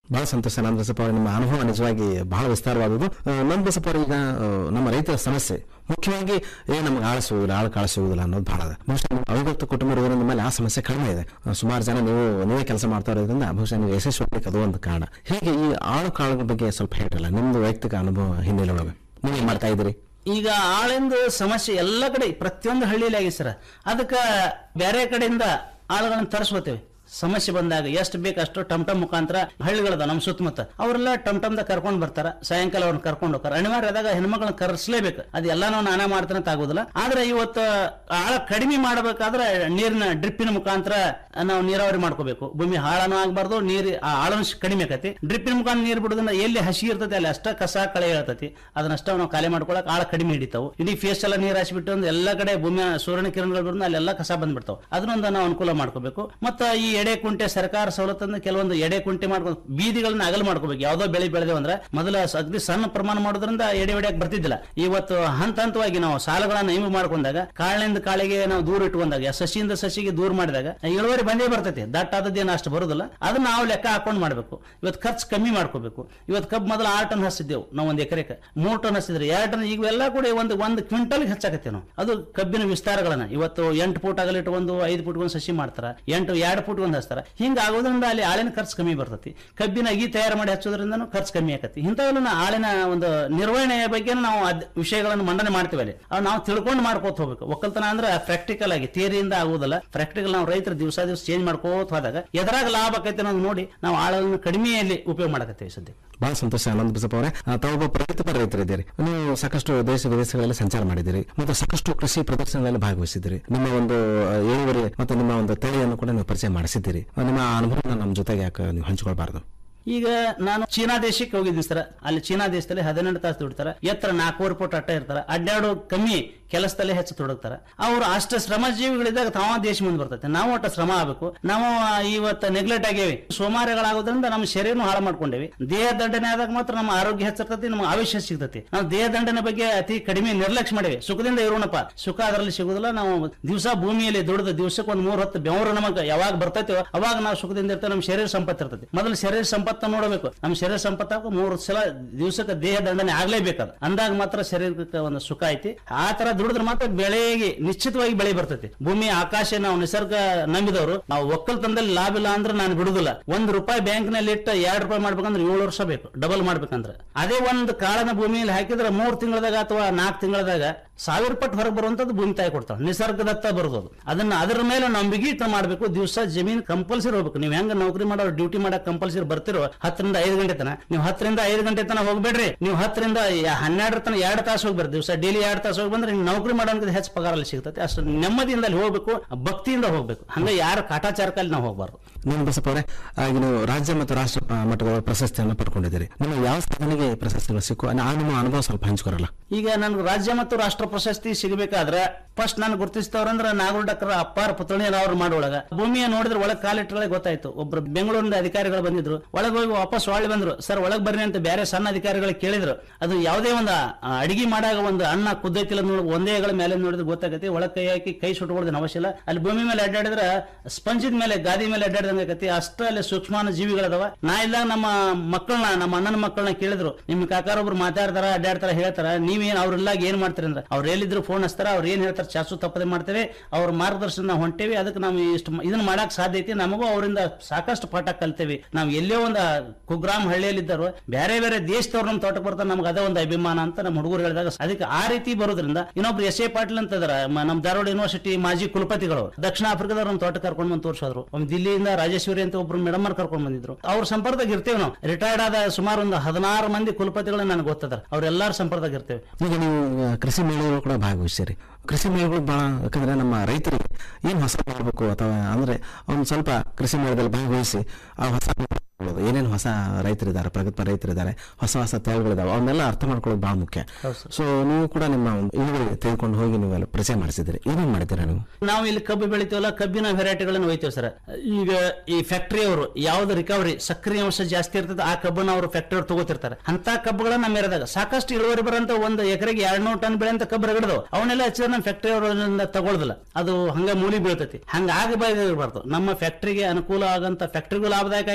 ಬಹಳ ಸಂತೋಷ ನಂದ ಬಸಪ್ಪ ಅವರೇ, ನಿಮ್ಮ ಅನುಭವ ನಿಜವಾಗಿ ಬಹಳ ವಿಸ್ತಾರವಾದದ್ದು ಆ, ನಂದ ಬಸಪ್ಪ ಅವರೇ, ಈಗ ಆ, ನಮ್ಮ ರೈತರ ಸಮಸ್ಯೆ ಮುಖ್ಯವಾಗಿ ಏ ನಮ್ಗೆ ಆಳು ಸಿಗುದಿಲ್ಲ ಆಳು ಕಾಳು ಸಿಗುದಿಲ್ಲ ಅನ್ನೋದು ಬಹಳ ಅದ ಬಹುಶಃ ನೀವು ಅವಿಭಕ್ತ ಕುಟುಂಬ ಇರೋದ್ರಿಂದ ಮೇಲೆ ಆ ಸಮಸ್ಯೆ ಕಡಿಮೆ ಇದೆ ಆ, ಸುಮಾರು ಜನ ನೀವು ನೀವೇ ಕೆಲಸ ಮಾಡ್ತಾ ಇರೋದ್ರಿಂದ ಬಹುಶಃ ನೀವು ಯಶಸ್ವಿ ಅದು ಒಂದು ಕಾರಣ ಹೀಗೆ ಈ ಆಳು ಕಾಳುಗಳ ಬಗ್ಗೆ ಸ್ವಲ್ಪ ಹೇಳಿರಲ್ಲ ನಿಮ್ದು ವೈಯಕ್ತಿಕ ಅನುಭವ ಹಿನ್ನೆಲೆ ಒಳಗೆ ನೀವು ಏನ್ ಮಾಡ್ತಾ ಇದ್ದೀರಿ ಈಗ ಆಳಿಂದು ಸಮಸ್ಯೆ ಎಲ್ಲ ಕಡೆ ಪ್ರತಿಯೊಂದು ಹಳ್ಳಿಯಲ್ಲಿ ಆಗಿದೆ ಸರ್ ಅದಕ್ಕೆ ಬೇರೆ ಕಡೆಯಿಂದ ಆಳುಗಳನ್ನ ತರಿಸ್ಕೋತೇವೆ ಸಮಸ್ಯೆ ಬಂದಾಗ ಎಷ್ಟು ಬೇಕು ಅಷ್ಟು ಟಮ್ ಟಮ್ ಮುಖಾಂತರ ಹಳ್ಳಿಗಳದ ನಮ್ಮ ಸುತ್ತಮುತ್ತ ಅವರೆಲ್ಲ ಟಮ್ ಟಮ್ದ ಕರ್ಕೊಂಡು ಬರ್ತಾರ ಸಾಯಂಕಾಲ ಅವ್ರನ್ನ ಕರ್ಕೊಂಡು ಹೋಗ್ತಾರೆ ಅನಿವಾರ್ಯ ಆದಾಗ ಹೆಣ್ಮಕ್ಳನ್ನ ಕರೆಸಲೇಬೇಕು ಅದು ಎಲ್ಲಾನು ನಾನೇ ಮಾಡ್ತಾನೆ ಅಂತ ಆಗೋದಿಲ್ಲ ಆದ್ರೆ ಇವತ್ತು ಆಳ ಕಡಿಮೆ ಮಾಡಬೇಕಾದ್ರೆ ನೀರಿನ ಡ್ರಿಪ್ಪಿನ ಮುಖಾಂತರ ನಾವು ನೀರಾವರಿ ಮಾಡ್ಕೋಬೇಕು ಭೂಮಿ ಹಾಳನೂ ಆಗಬಾರ್ದು ನೀರು ಆ ಆಳನು ಕಡಿಮೆ ಆಕತಿ ಡ್ರಿಪ್ಪಿನ ಮುಖಾಂತರ ನೀರು ಬಿಡೋದ್ರಿಂದ ಎಲ್ಲಿ ಹಸಿ ಇರ್ತೈತಿ ಅಲ್ಲಿ ಅಷ್ಟ ಕಸ ಕಳೆ ಹೇಳ್ತೈತಿ ಅದನ್ನಷ್ಟ ನಾವು ಖಾಲಿ ಮಾಡ್ಕೊಳಕ್ ಆಳ ಕಡಿಮೆ ಹಿಡಿತಾವು ಇಡೀ ಫೇಸ್ ಎಲ್ಲ ನೀರು ಹಾಸಿಬಿಟ್ಟು ಅಂದ್ರೆ ಎಲ್ಲ ಕಡೆ ಭೂಮಿಯ ಸೂರ್ಯನ ಕಿರಣಗಳು ಬರೋದ್ರಿಂದ ಅಲ್ಲೆಲ್ಲ ಕಸ ಬಂದ್ಬಿಡ್ತಾವ ಅದನ್ನೊಂದು ನಾವು ಅನುಕೂಲ ಮಾಡ್ಕೋಬೇಕು ಮತ್ತ ಈ ಎಡೆ ಕುಂಟೆ ಸರ್ಕಾರ ಸವಲತ್ತನ್ನು ಕೆಲವೊಂದು ಎಡೆ ಕುಂಟೆ ಮಾಡ್ಕೊಂಡು ಬೀದಿಗಳನ್ನ ಅಗಲ ಮಾಡ್ಕೋಬೇಕು ಯಾವ್ದೋ ಬೆಳೆ ಬೆಳೆದೇವು ಅಂದ್ರೆ ಮೊದಲ ಸ- ಅಗ್ದಿ ಸಣ್ಣ ಪ್ರಮಾಣ ಮಾಡೋದ್ರಿಂದ ಎಡೆ ಹೊಡೆಯಕ್ ಬರ್ತಿದ್ದಿಲ್ಲ ಇವತ್ತು ಹಂತ ಹಂತವಾಗಿ ನಾವು ಸಾಲಗಳನ್ನ ನೇಮಕ ಮಾಡ್ಕೊಂಡಾಗ ಕಾಳಿನಿಂದ ಕಾಳಿಗೆ ನಾವು ದೂರ ಇಟ್ಕೊಂಡಾಗ ಸಸಿಯಿಂದ ಸಸಿಗೆ ದೂರ ಮಾಡಿದಾಗ ಇಳುವರಿ ಬಂದೇ ಬರ್ತೈತಿ ದಟ್ಟ ಆದದ್ದೇನು ಅಷ್ಟು ಬರೋದಿಲ್ಲ ಅದನ್ನ ನಾವು ಲೆಕ್ಕ ಹಾಕೊಂಡು ಮಾಡ್ಬೇಕು ಇವತ್ತು ಖರ್ಚು ಕಮ್ಮಿ ಮಾಡ್ಕೋಬೇಕು ಇವತ್ತು ಕಬ್ಬು ಮೊದಲು ಆರು ಟನ್ ಹಸಿದ್ದೆವು ನಾವು ಒಂದು ಎಕರೆಗೆ ಮೂರು ಟನ್ ಹಸಿದ್ರೆ ಎರಡು ಟನ್ ಈಗ ಎಲ್ಲ ಕೂಡ ಒಂದು ಒಂದು ಕ್ವಿಂಟಲ್ ಹೆಚ್ಚಾಕತ್ತೇವೆ ನಾವು ಅದು ಕಬ್ಬಿನ ವಿಸ್ತಾರಗಳನ್ನ ಇವತ್ತು ಎಂಟು ಫೂಟ್ ಅಗಲಿಟ್ಟು ಒಂದು ಐದು ಫೂಟ್ ಒಂದು ಸಸಿ ಮಾಡ್ತಾರ ಎಂಟು ಎರಡು ಫೂಟ್ ಒಂದು ಹಚ್ತಾರ ಹಿಂಗ ಆಗೋದ್ರಿಂದ ಅಲ್ಲಿ ಆಳಿನ ಖರ್ಚು ಕಮ್ಮಿ ಬರ್ತೈತಿ ಕಬ್ಬಿನ ಅಗಿ ತಯಾರು ಮಾಡಿ ಹಚ್ಚೋದ್ರಿಂದ ಖರ್ಚು ಕಮ್ಮಿ ಆಕತಿ ಇಂಥವೆಲ್ಲ ಆಳಿನ ಒಂದು ನಿರ್ವಹಣೆಯ ಬಗ್ಗೆ ನಾವು ಅದ್ ವಿಷಯಗಳನ್ನು ಮಂಡನೆ ಮಾಡ್ತೀವಿ ಅಲ್ಲಿ ಅವ್ ನಾವು ತಿಳ್ಕೊಂಡು ಮಾಡ್ಕೋತ ಹೋಗ್ಬೇಕು ಒಕ್ಕಲ್ತನ ಅಂದ್ರೆ ಪ್ರಾಕ್ಟಿಕಲ್ ಆಗಿ ಥಿಯರಿಯಿಂದ ಆಗುವುದಿಲ್ಲ ಪ್ರಾಕ್ಟಿಕಲ್ ನಾವು ರೈತರು ದಿವಸ ದಿವಸ ಚೇಂಜ್ ಮಾಡ್ಕೋತ ಹೋದಾಗ ಎದರಾಗ ಲಾಭ ಆಕೈತೆ ಅನ್ನೋದು ನೋಡಿ ನಾವು ಆಳನ್ನು ಕಡಿಮೆಯಲ್ಲಿ ಉಪಯೋಗ ಮಾಡಕತ್ತೇವೆ ಸದ್ಯ ಬಹಳ ಸಂತೋಷ ಆನಂದ್ ಬಸಪ್ಪ ಅವರೇ ಆ, ತಾವೊಬ್ಬ ಪ್ರಗತಿಪರ ರೈತರಿದ್ದೀರಿ ನೀವು ಸಾಕಷ್ಟು ದೇಶ ವಿದೇಶಗಳಲ್ಲಿ ಸಂಚಾರ ಮಾಡಿದ್ದೀರಿ ಮತ್ತು ಸಾಕಷ್ಟು ಕೃಷಿ ಪ್ರದರ್ಶನಗಳಲ್ಲಿ ಭಾಗವಹಿಸಿದ್ದೀರಿ ನಿಮ್ಮ ಒಂದು ಆ, ಇಳುವರಿ ಮತ್ತು ನಿಮ್ಮ ಒಂದು ತಳಿಯನ್ನು ಕೂಡ ನೀವು ಪರಿಚಯ ಮಾಡಿಸಿದ್ದೀರಿ ಆ, ನಿಮ್ಮ ಅನುಭವನ ನಮ್ಮ ಜೊತೆಗೆ ಯಾಕೆ ನೀವು ಹಂಚಿಕೊಳ್ಬಾರ್ದು ಈಗ ನಾನು ಚೀನಾ ದೇಶಕ್ಕೆ ಹೋಗಿದ್ದೀನಿ ಸರ್ ಅಲ್ಲಿ ಚೀನಾ ದೇಶದಲ್ಲಿ ಹದಿನೆಂಟು ತಾಸು ದುಡ್ತಾರ ಎತ್ತರ ನಾಲ್ಕೂವರೆ ಫುಟ್ ಅಟ್ಟ ಇರ್ತಾರ ಅಡ್ಡಾಡೋ ಕಮ್ಮಿ ಕೆಲಸದಲ್ಲೇ ಹೆಚ್ಚು ತೊಡಗ್ತಾರ ಅವ್ರು ಅಷ್ಟ ಶ್ರಮ ಜೀವಿಗಳಿದ್ದಾಗ ತಾವ ದೇಶ ಮುಂದೆ ಬರ್ತೈತೆ ನಾವು ಒಟ್ಟ ಶ್ರಮ ಆಗ್ಬೇಕು ನಾವು ಆ, ಇವತ್ತು ನೆಗ್ಲೆಕ್ಟ್ ಆಗೇವಿ ಸೋಮಾರಿಗಳಾಗೋದ್ರಿಂದ ನಮ್ಮ ಶರೀರನು ಹಾಳು ಮಾಡ್ಕೊಂಡೇವಿ ದೇಹ ದಂಡನೆ ಆದಾಗ ಮಾತ್ರ ನಮ್ಮ ಆರೋಗ್ಯ ಹೆಚ್ಚಿರ್ತೈತಿ ನಮ್ಗೆ ಆವೇಶ ಸಿಗ್ತೈತಿ ನಾವು ದೇಹ ದಂಡನೆ ಬಗ್ಗೆ ಅತಿ ಕಡಿಮೆ ನಿರ್ಲಕ್ಷ್ಯ ಮಾಡೇವಿ ಸುಖದಿಂದ ಇರೋಣಪ್ಪ ಸುಖ ಅದರಲ್ಲಿ ಸಿಗುದಿಲ್ಲ ನಾವು ದಿವಸ ಭೂಮಿಯಲ್ಲಿ ದುಡಿದ ದಿವಸಕ್ಕೆ ಒಂದ್ ಮೂರ್ ಹೊತ್ತು ಬೆವರು ನಮಗೆ ಯಾವಾಗ ಬರ್ತೈತೋ ಅವಾಗ ನಾವು ಸುಖದಿಂದ ಇರ್ತೇವೆ ನಮ್ಮ ಶರೀರ ಸಂಪತ್ತು ಇರ್ತೈತಿ ಮೊದಲು ಶರೀರ ಸಂಪತ್ತ ನೋಡಬೇಕು ನಮ್ಮ ಶರೀರ ಸಂಪತ್ತಾಗ ಮೂರು ಸಲ ದಿವಸಕ್ಕೆ ದೇಹ ದಂಡನೆ ಆಗ್ಲೇಬೇಕದ ಅಂದಾಗ ಮಾತ್ರ ಶರೀರಕ್ಕೆ ಒಂದು ಸುಖ ಐತಿ ಆ ತರ ದುಡಿದ್ರೆ ಮಾತ್ರ ಬೆಳೆಗೆ ನಿಶ್ಚಿತವಾಗಿ ಬೆಳೆ ಬರ್ತೈತಿ ಭೂಮಿ ಆಕಾಶ ನಾವು ನಿಸರ್ಗ ನಂಬಿದವರು ನಾವು ಒಕ್ಕಲ್ತನದಲ್ಲಿ ಲಾಭ ಇಲ್ಲ ಅಂದ್ರೆ ನಾನು ಬಿಡುದಿಲ್ಲ ಒಂದ್ ರೂಪಾಯಿ ಬ್ಯಾಂಕ್ ನಲ್ಲಿ ಇಟ್ಟು ಎರಡ್ ರೂಪಾಯಿ ಮಾಡ್ಬೇಕಂದ್ರೆ ಏಳು ವರ್ಷ ಬೇಕು ಡಬಲ್ ಮಾಡ್ಬೇಕಂದ್ರೆ ಅದೇ ಒಂದು ಕಾಳನ ಭೂಮಿಯಲ್ಲಿ ಹಾಕಿದ್ರೆ ಮೂರ್ ತಿಂಗಳದಾಗ ಅಥವಾ ನಾಲ್ಕು ತಿಂಗಳದಾಗ ಸಾವಿರ ಪಟ್ಟು ಹೊರಗೆ ಬರುವಂತದ್ದು ಭೂಮಿ ತಾಯಿ ಕೊಡ್ತಾಳೆ ನಿಸರ್ಗದತ್ತ ಬರೋದು ಅದು. ಅದನ್ನ ಅದರ ಮೇಲೆ ನಂಬಿಕೆ ಇಟ್ಟು ಮಾಡ್ಬೇಕು ದಿವಸ ಜಮೀನ್ ಕಂಪಲ್ಸರಿ ಹೋಗ್ಬೇಕು ನೀವು ಹೆಂಗ ನೌಕರಿ ಮಾಡೋ ಡ್ಯೂಟಿ ಮಾಡಕ್ ಕಂಪಲ್ಸರಿ ಬರ್ತಿರೋ ಹತ್ತರಿಂದ ಐದು ಗಂಟೆ ತನ ನೀವು ಹತ್ತರಿಂದ ಐದು ಗಂಟೆ ತನ ಹೋಗ್ಬೇಡ್ರಿ ನೀವು ಹತ್ತರಿಂದ ಯ- ಹನ್ನೆರಡರ ತನ ಎರಡು ತಾಸು ಹೋಗ್ಬಾರ್ದು ದಿವಸ ಡೈಲಿ ಎರಡು ತಾಸು ಹೋಗಿ ಬಂದ್ರೆ ನೀವು ನೌಕರಿ ಮಾಡೋಂಗಿದ್ರೆ ಹೆಚ್ಚು ಪಗಾರ ಅಲ್ಲಿ ಸಿಗ್ತೈತೆ ಅಷ್ಟು ನೆಮ್ಮದಿಯಿಂದ ಅಲ್ಲಿ ಹೋಗ್ಬೇಕು ಭಕ್ತಿಯಿಂದ ಹೋಗ್ಬೇಕು ಹಂಗ ಯಾರ ಕಾಟಾಚಾರಕಲ್ಲಿ ನಾವು ಹೋಗ್ಬಾರ್ದು ನಿಮ್ಮ ಬಸಪ್ಪ ಅವರೇ ಆಗ ನೀವು ರಾಜ್ಯ ಮತ್ತು ರಾಷ್ಟ್ರ ಆ, ಮಟ್ಟದ ಪ್ರಶಸ್ತಿಯನ್ನು ಪಡ್ಕೊಂಡಿದ್ದೀರಿ ನಿಮಗೆ ಯಾವ ಸಾಧನೆಗೆ ಪ್ರಶಸ್ತಿಗಳು ಸಿಕ್ಕು ಆ ನಿಮ್ಮ ಅನುಭವ ಸ್ವಲ್ಪ ಹಂಚ್ಕೊರಲ್ಲ ಈಗ ನನ್ಗೆ ರಾಜ್ಯ ಮತ್ತು ರಾಷ್ಟ್ರ ಪ್ರಶಸ್ತಿ ಸಿಗಬೇಕಾದ್ರೆ ಫಸ್ಟ್ ನಾನು ಗುರುತಿಸ್ತವ್ರಂದ್ರ ನಾಗೂರ್ ಡಾಕ್ಟರ್ ಅಪ್ಪಾರ ಪುತ್ರಣೀಯರವ್ರು ಮಾಡೋಳಗ ಭೂಮಿಯ ನೋಡಿದ್ರೆ ಒಳಗ್ ಕಾಲಿಟ್ಟರೆ ಗೊತ್ತಾಯ್ತು ಒಬ್ರು ಬೆಂಗಳೂರಿನ ಅಧಿಕಾರಿಗಳು ಬಂದಿದ್ರು ಒಳಗ್ ಹೋಗಿ ವಾಪಸ್ ಒಳ್ಳೆ ಬಂದ್ರು ಸರ್ ಒಳಗ್ ಬರ್ರಿ ಅಂತ ಬೇರೆ ಸಣ್ಣ ಅಧಿಕಾರಿಗಳು ಕೇಳಿದ್ರು ಅದು ಯಾವುದೇ ಒಂದು ಆ, ಅಡಿಗೆ ಮಾಡಾಗ ಒಂದು ಅನ್ನ ಕುದ್ದೈತಿಲ್ಲ ನೋಡಿ ಒಂದೇ ಹೆಗಳ ಮೇಲೆ ನೋಡಿದ್ರೆ ಗೊತ್ತಾಗತ್ತೆ ಒಳಗ್ ಕೈ ಹಾಕಿ ಕೈ ಸುಟ್ಕೊಳ್ಳೋದು ಅವಶ್ಯ ಇಲ್ಲ ಅಲ್ಲಿ ಭೂಮಿ ಮೇಲೆ ಅಡ್ಡಾಡಿದ್ರೆ ಸ್ಪಂಜಿದ ಮೇಲೆ ಗಾದಿ ಮೇಲೆ ಅಡ್ಡಾಡಿದಂಗೆ ಆಕತಿ ಅಷ್ಟ ಅಲ್ಲಿ ಸೂಕ್ಷ್ಮಾನ ಜೀವಿಗಳದಾವ ನಾ ಇದ್ದಾಗ ನಮ್ಮ ಮಕ್ಕಳನ್ನ ನಮ್ಮ ಅಣ್ಣನ ಮಕ್ಕಳನ್ನ ಕೇಳಿದ್ರು ನಿಮ್ ಕಾಕಾರ ಒಬ್ರು ಮಾತಾಡ್ತಾರ ಅಡ್ಡಾಡ್ತಾರ ಹೇಳ್ತಾರ ನೀವೇನ್ ಅವ್ರೆಲ್ಲ ಏನ್ ಮಾಡ್ತೀರಿ ಅಂದ್ರೆ ಅವ್ರು ಎಲ್ಲಿದ್ರು ಫೋನ್ ಹಚ್ತಾರ ಅವ್ರು ಏನ್ ಹೇಳ್ತಾರೆ ಚಾಸು ತಪ್ಪದೆ ಮಾಡ್ತೇವೆ ಅವ್ರ ಮಾರ್ಗದರ್ಶನ ನಾವು ಹೊಂಟೇವಿ ಅದಕ್ಕೆ ನಾವು ಇಷ್ಟು ಇದನ್ನ ಮಾಡಕ್ ಸಾಧ್ಯ ಐತಿ ನಮಗೂ ಅವರಿಂದ ಸಾಕಷ್ಟು ಪಾಠ ಕಲ್ತೇವಿ ನಾವು ಎಲ್ಲೇ ಒಂದು ಕುಗ್ರಾಮ್ ಹಳ್ಳಿಯಲ್ಲಿದ್ದರು ಬೇರೆ ಬೇರೆ ದೇಶದವ್ರು ನಮ್ಮ ತೋಟಕ್ಕೆ ಬರ್ತಾರೆ ನಮ್ಗೆ ಅದೇ ಒಂದು ಅಭಿಮಾನ ಅಂತ ನಮ್ಮ ಹುಡುಗರು ಹೇಳಿದಾಗ ಅದಕ್ಕೆ ಆ ರೀತಿ ಬರೋದ್ರಿಂದ ಇನ್ನೊಬ್ರು ಎಸ್ ಎ ಪಾಟೀಲ್ ಅಂತ ಇದಾರೆ ಮ- ನಮ್ಮ ಧಾರವಾಡ ಯೂನಿವರ್ಸಿಟಿ ಮಾಜಿ ಕುಲಪತಿಗಳು ದಕ್ಷಿಣ ಆಫ್ರಿಕಾದವ್ರು ನಮ್ಮ ತೋಟ ಕರ್ಕೊಂಡು ಬಂದು ತೋರಿಸಿದ್ರು ಒಮ್ಮೆ ದಿಲ್ಲಿಯಿಂದ ರಾಜೇಶ್ವರಿ ಅಂತ ಒಬ್ರು ಮೇಡಮ್ ಕರ್ಕೊಂಡು ಬಂದಿದ್ರು ಅವ್ರ ಸಂಪರ್ಕದಾಗ ಇರ್ತೇವೆ ನಾವು ರಿಟೈರ್ಡ್ ಆದ ಸುಮಾರು ಒಂದು ಹದಿನಾರು ಮಂದಿ ಕುಲಪತಿಗಳು ನನಗೆ ಗೊತ್ತದಾರ ಅವ್ರೆಲ್ಲಾರ ಸಂಪರ್ಕದಾಗ ಇರ್ತೇವೆ ಈಗ ನೀವು ಆ, ಕೃಷಿ ಮೇಳಗಳು ಕೂಡ ಭಾಗವಹಿಸಿರಿ ಕೃಷಿ ಮೇಳಗಳು ಬಹಳ ಯಾಕಂದ್ರೆ ನಮ್ಮ ರೈತರಿಗೆ ಏನು ಹೊಸ ಮಾಡಬೇಕು ಅಥವಾ ಅಂದ್ರೆ ಒಂದು ಸ್ವಲ್ಪ ಕೃಷಿ ಮೇಳದಲ್ಲಿ ಭಾಗವಹಿಸಿ ಆ ಹೊಸ ಮಾಡ್ಕೊಳ್ಳೋದು. ಏನೇನು ಹೊಸ ರೈತರಿದ್ದಾರೆ ಪ್ರಗತಿಪರ ರೈತರಿದ್ದಾರೆ ಹೊಸ ಹೊಸ ತಳಿಗಳಿದಾವೆ ಅವನ್ನೆಲ್ಲ ಅರ್ಥ ಮಾಡ್ಕೊಳ್ಳೋದು ಬಹಳ ಮುಖ್ಯ ಸೊ ನೀವು ಕೂಡ ನಿಮ್ಮ ಒಂದು ಇಳುವರಿ ತೆಗೆದುಕೊಂಡು ಹೋಗಿ ನೀವೆಲ್ಲ ಪರಿಚಯ ಮಾಡಿಸಿದ್ರಿ ಏನೇನು ಮಾಡಿದ್ದೀರಾ ನೀವು ನಾವು ಇಲ್ಲಿ ಕಬ್ಬು ಬೆಳಿತೀವಲ್ಲ ಕಬ್ಬಿನ ವೆರೈಟಿಗಳನ್ನು ಒಯ್ತೇವೆ ಸರ್ ಈಗ ಈ ಫ್ಯಾಕ್ಟರಿ ಅವರು ಯಾವ್ದು ರಿಕವರಿ ಸಕ್ರಿಯ ಅಂಶ ಜಾಸ್ತಿ ಇರ್ತದೆ ಆ ಕಬ್ಬನ್ನ ಅವರು ಫ್ಯಾಕ್ಟರಿ ಅವ್ರು ತಗೋತಿರ್ತಾರೆ ಅಂತ ಕಬ್ಬುಗಳನ್ನ ನಮ್ಮ ಏರಿಯಾದಾಗ ಸಾಕಷ್ಟು ಇಳುವರಿ ಬರೋಂತ ಒಂದು ಎಕರೆಗೆ ಎರಡ್ನೂರು ಟನ್ ಬೆಳೆಯಂತ ಕಬ್ಬು ರಗಡದವು ಅವನ್ನೆಲ್ಲ ಹಚ್ಚಿದ್ರೆ ನಮ್ಮ ಫ್ಯಾಕ್ಟರಿ ಅವರಿಂದ ತಗೊಳ್ದಿಲ್ಲ ಅದು ಹಂಗ ಮೂಲಿ ಬೀಳ್ತೈತಿ ಹಂಗ ಆಗಬಾರ್ದು ನಮ್ಮ ಫ್ಯಾಕ್ಟರಿಗೆ ಅನುಕೂಲ ಆಗಂತ ಫ್ಯಾಕ್ಟರಿಗೂ ಲಾಭದಾಯಕ ಆಗಿರ್ಬೇಕು ನಮ್ಮ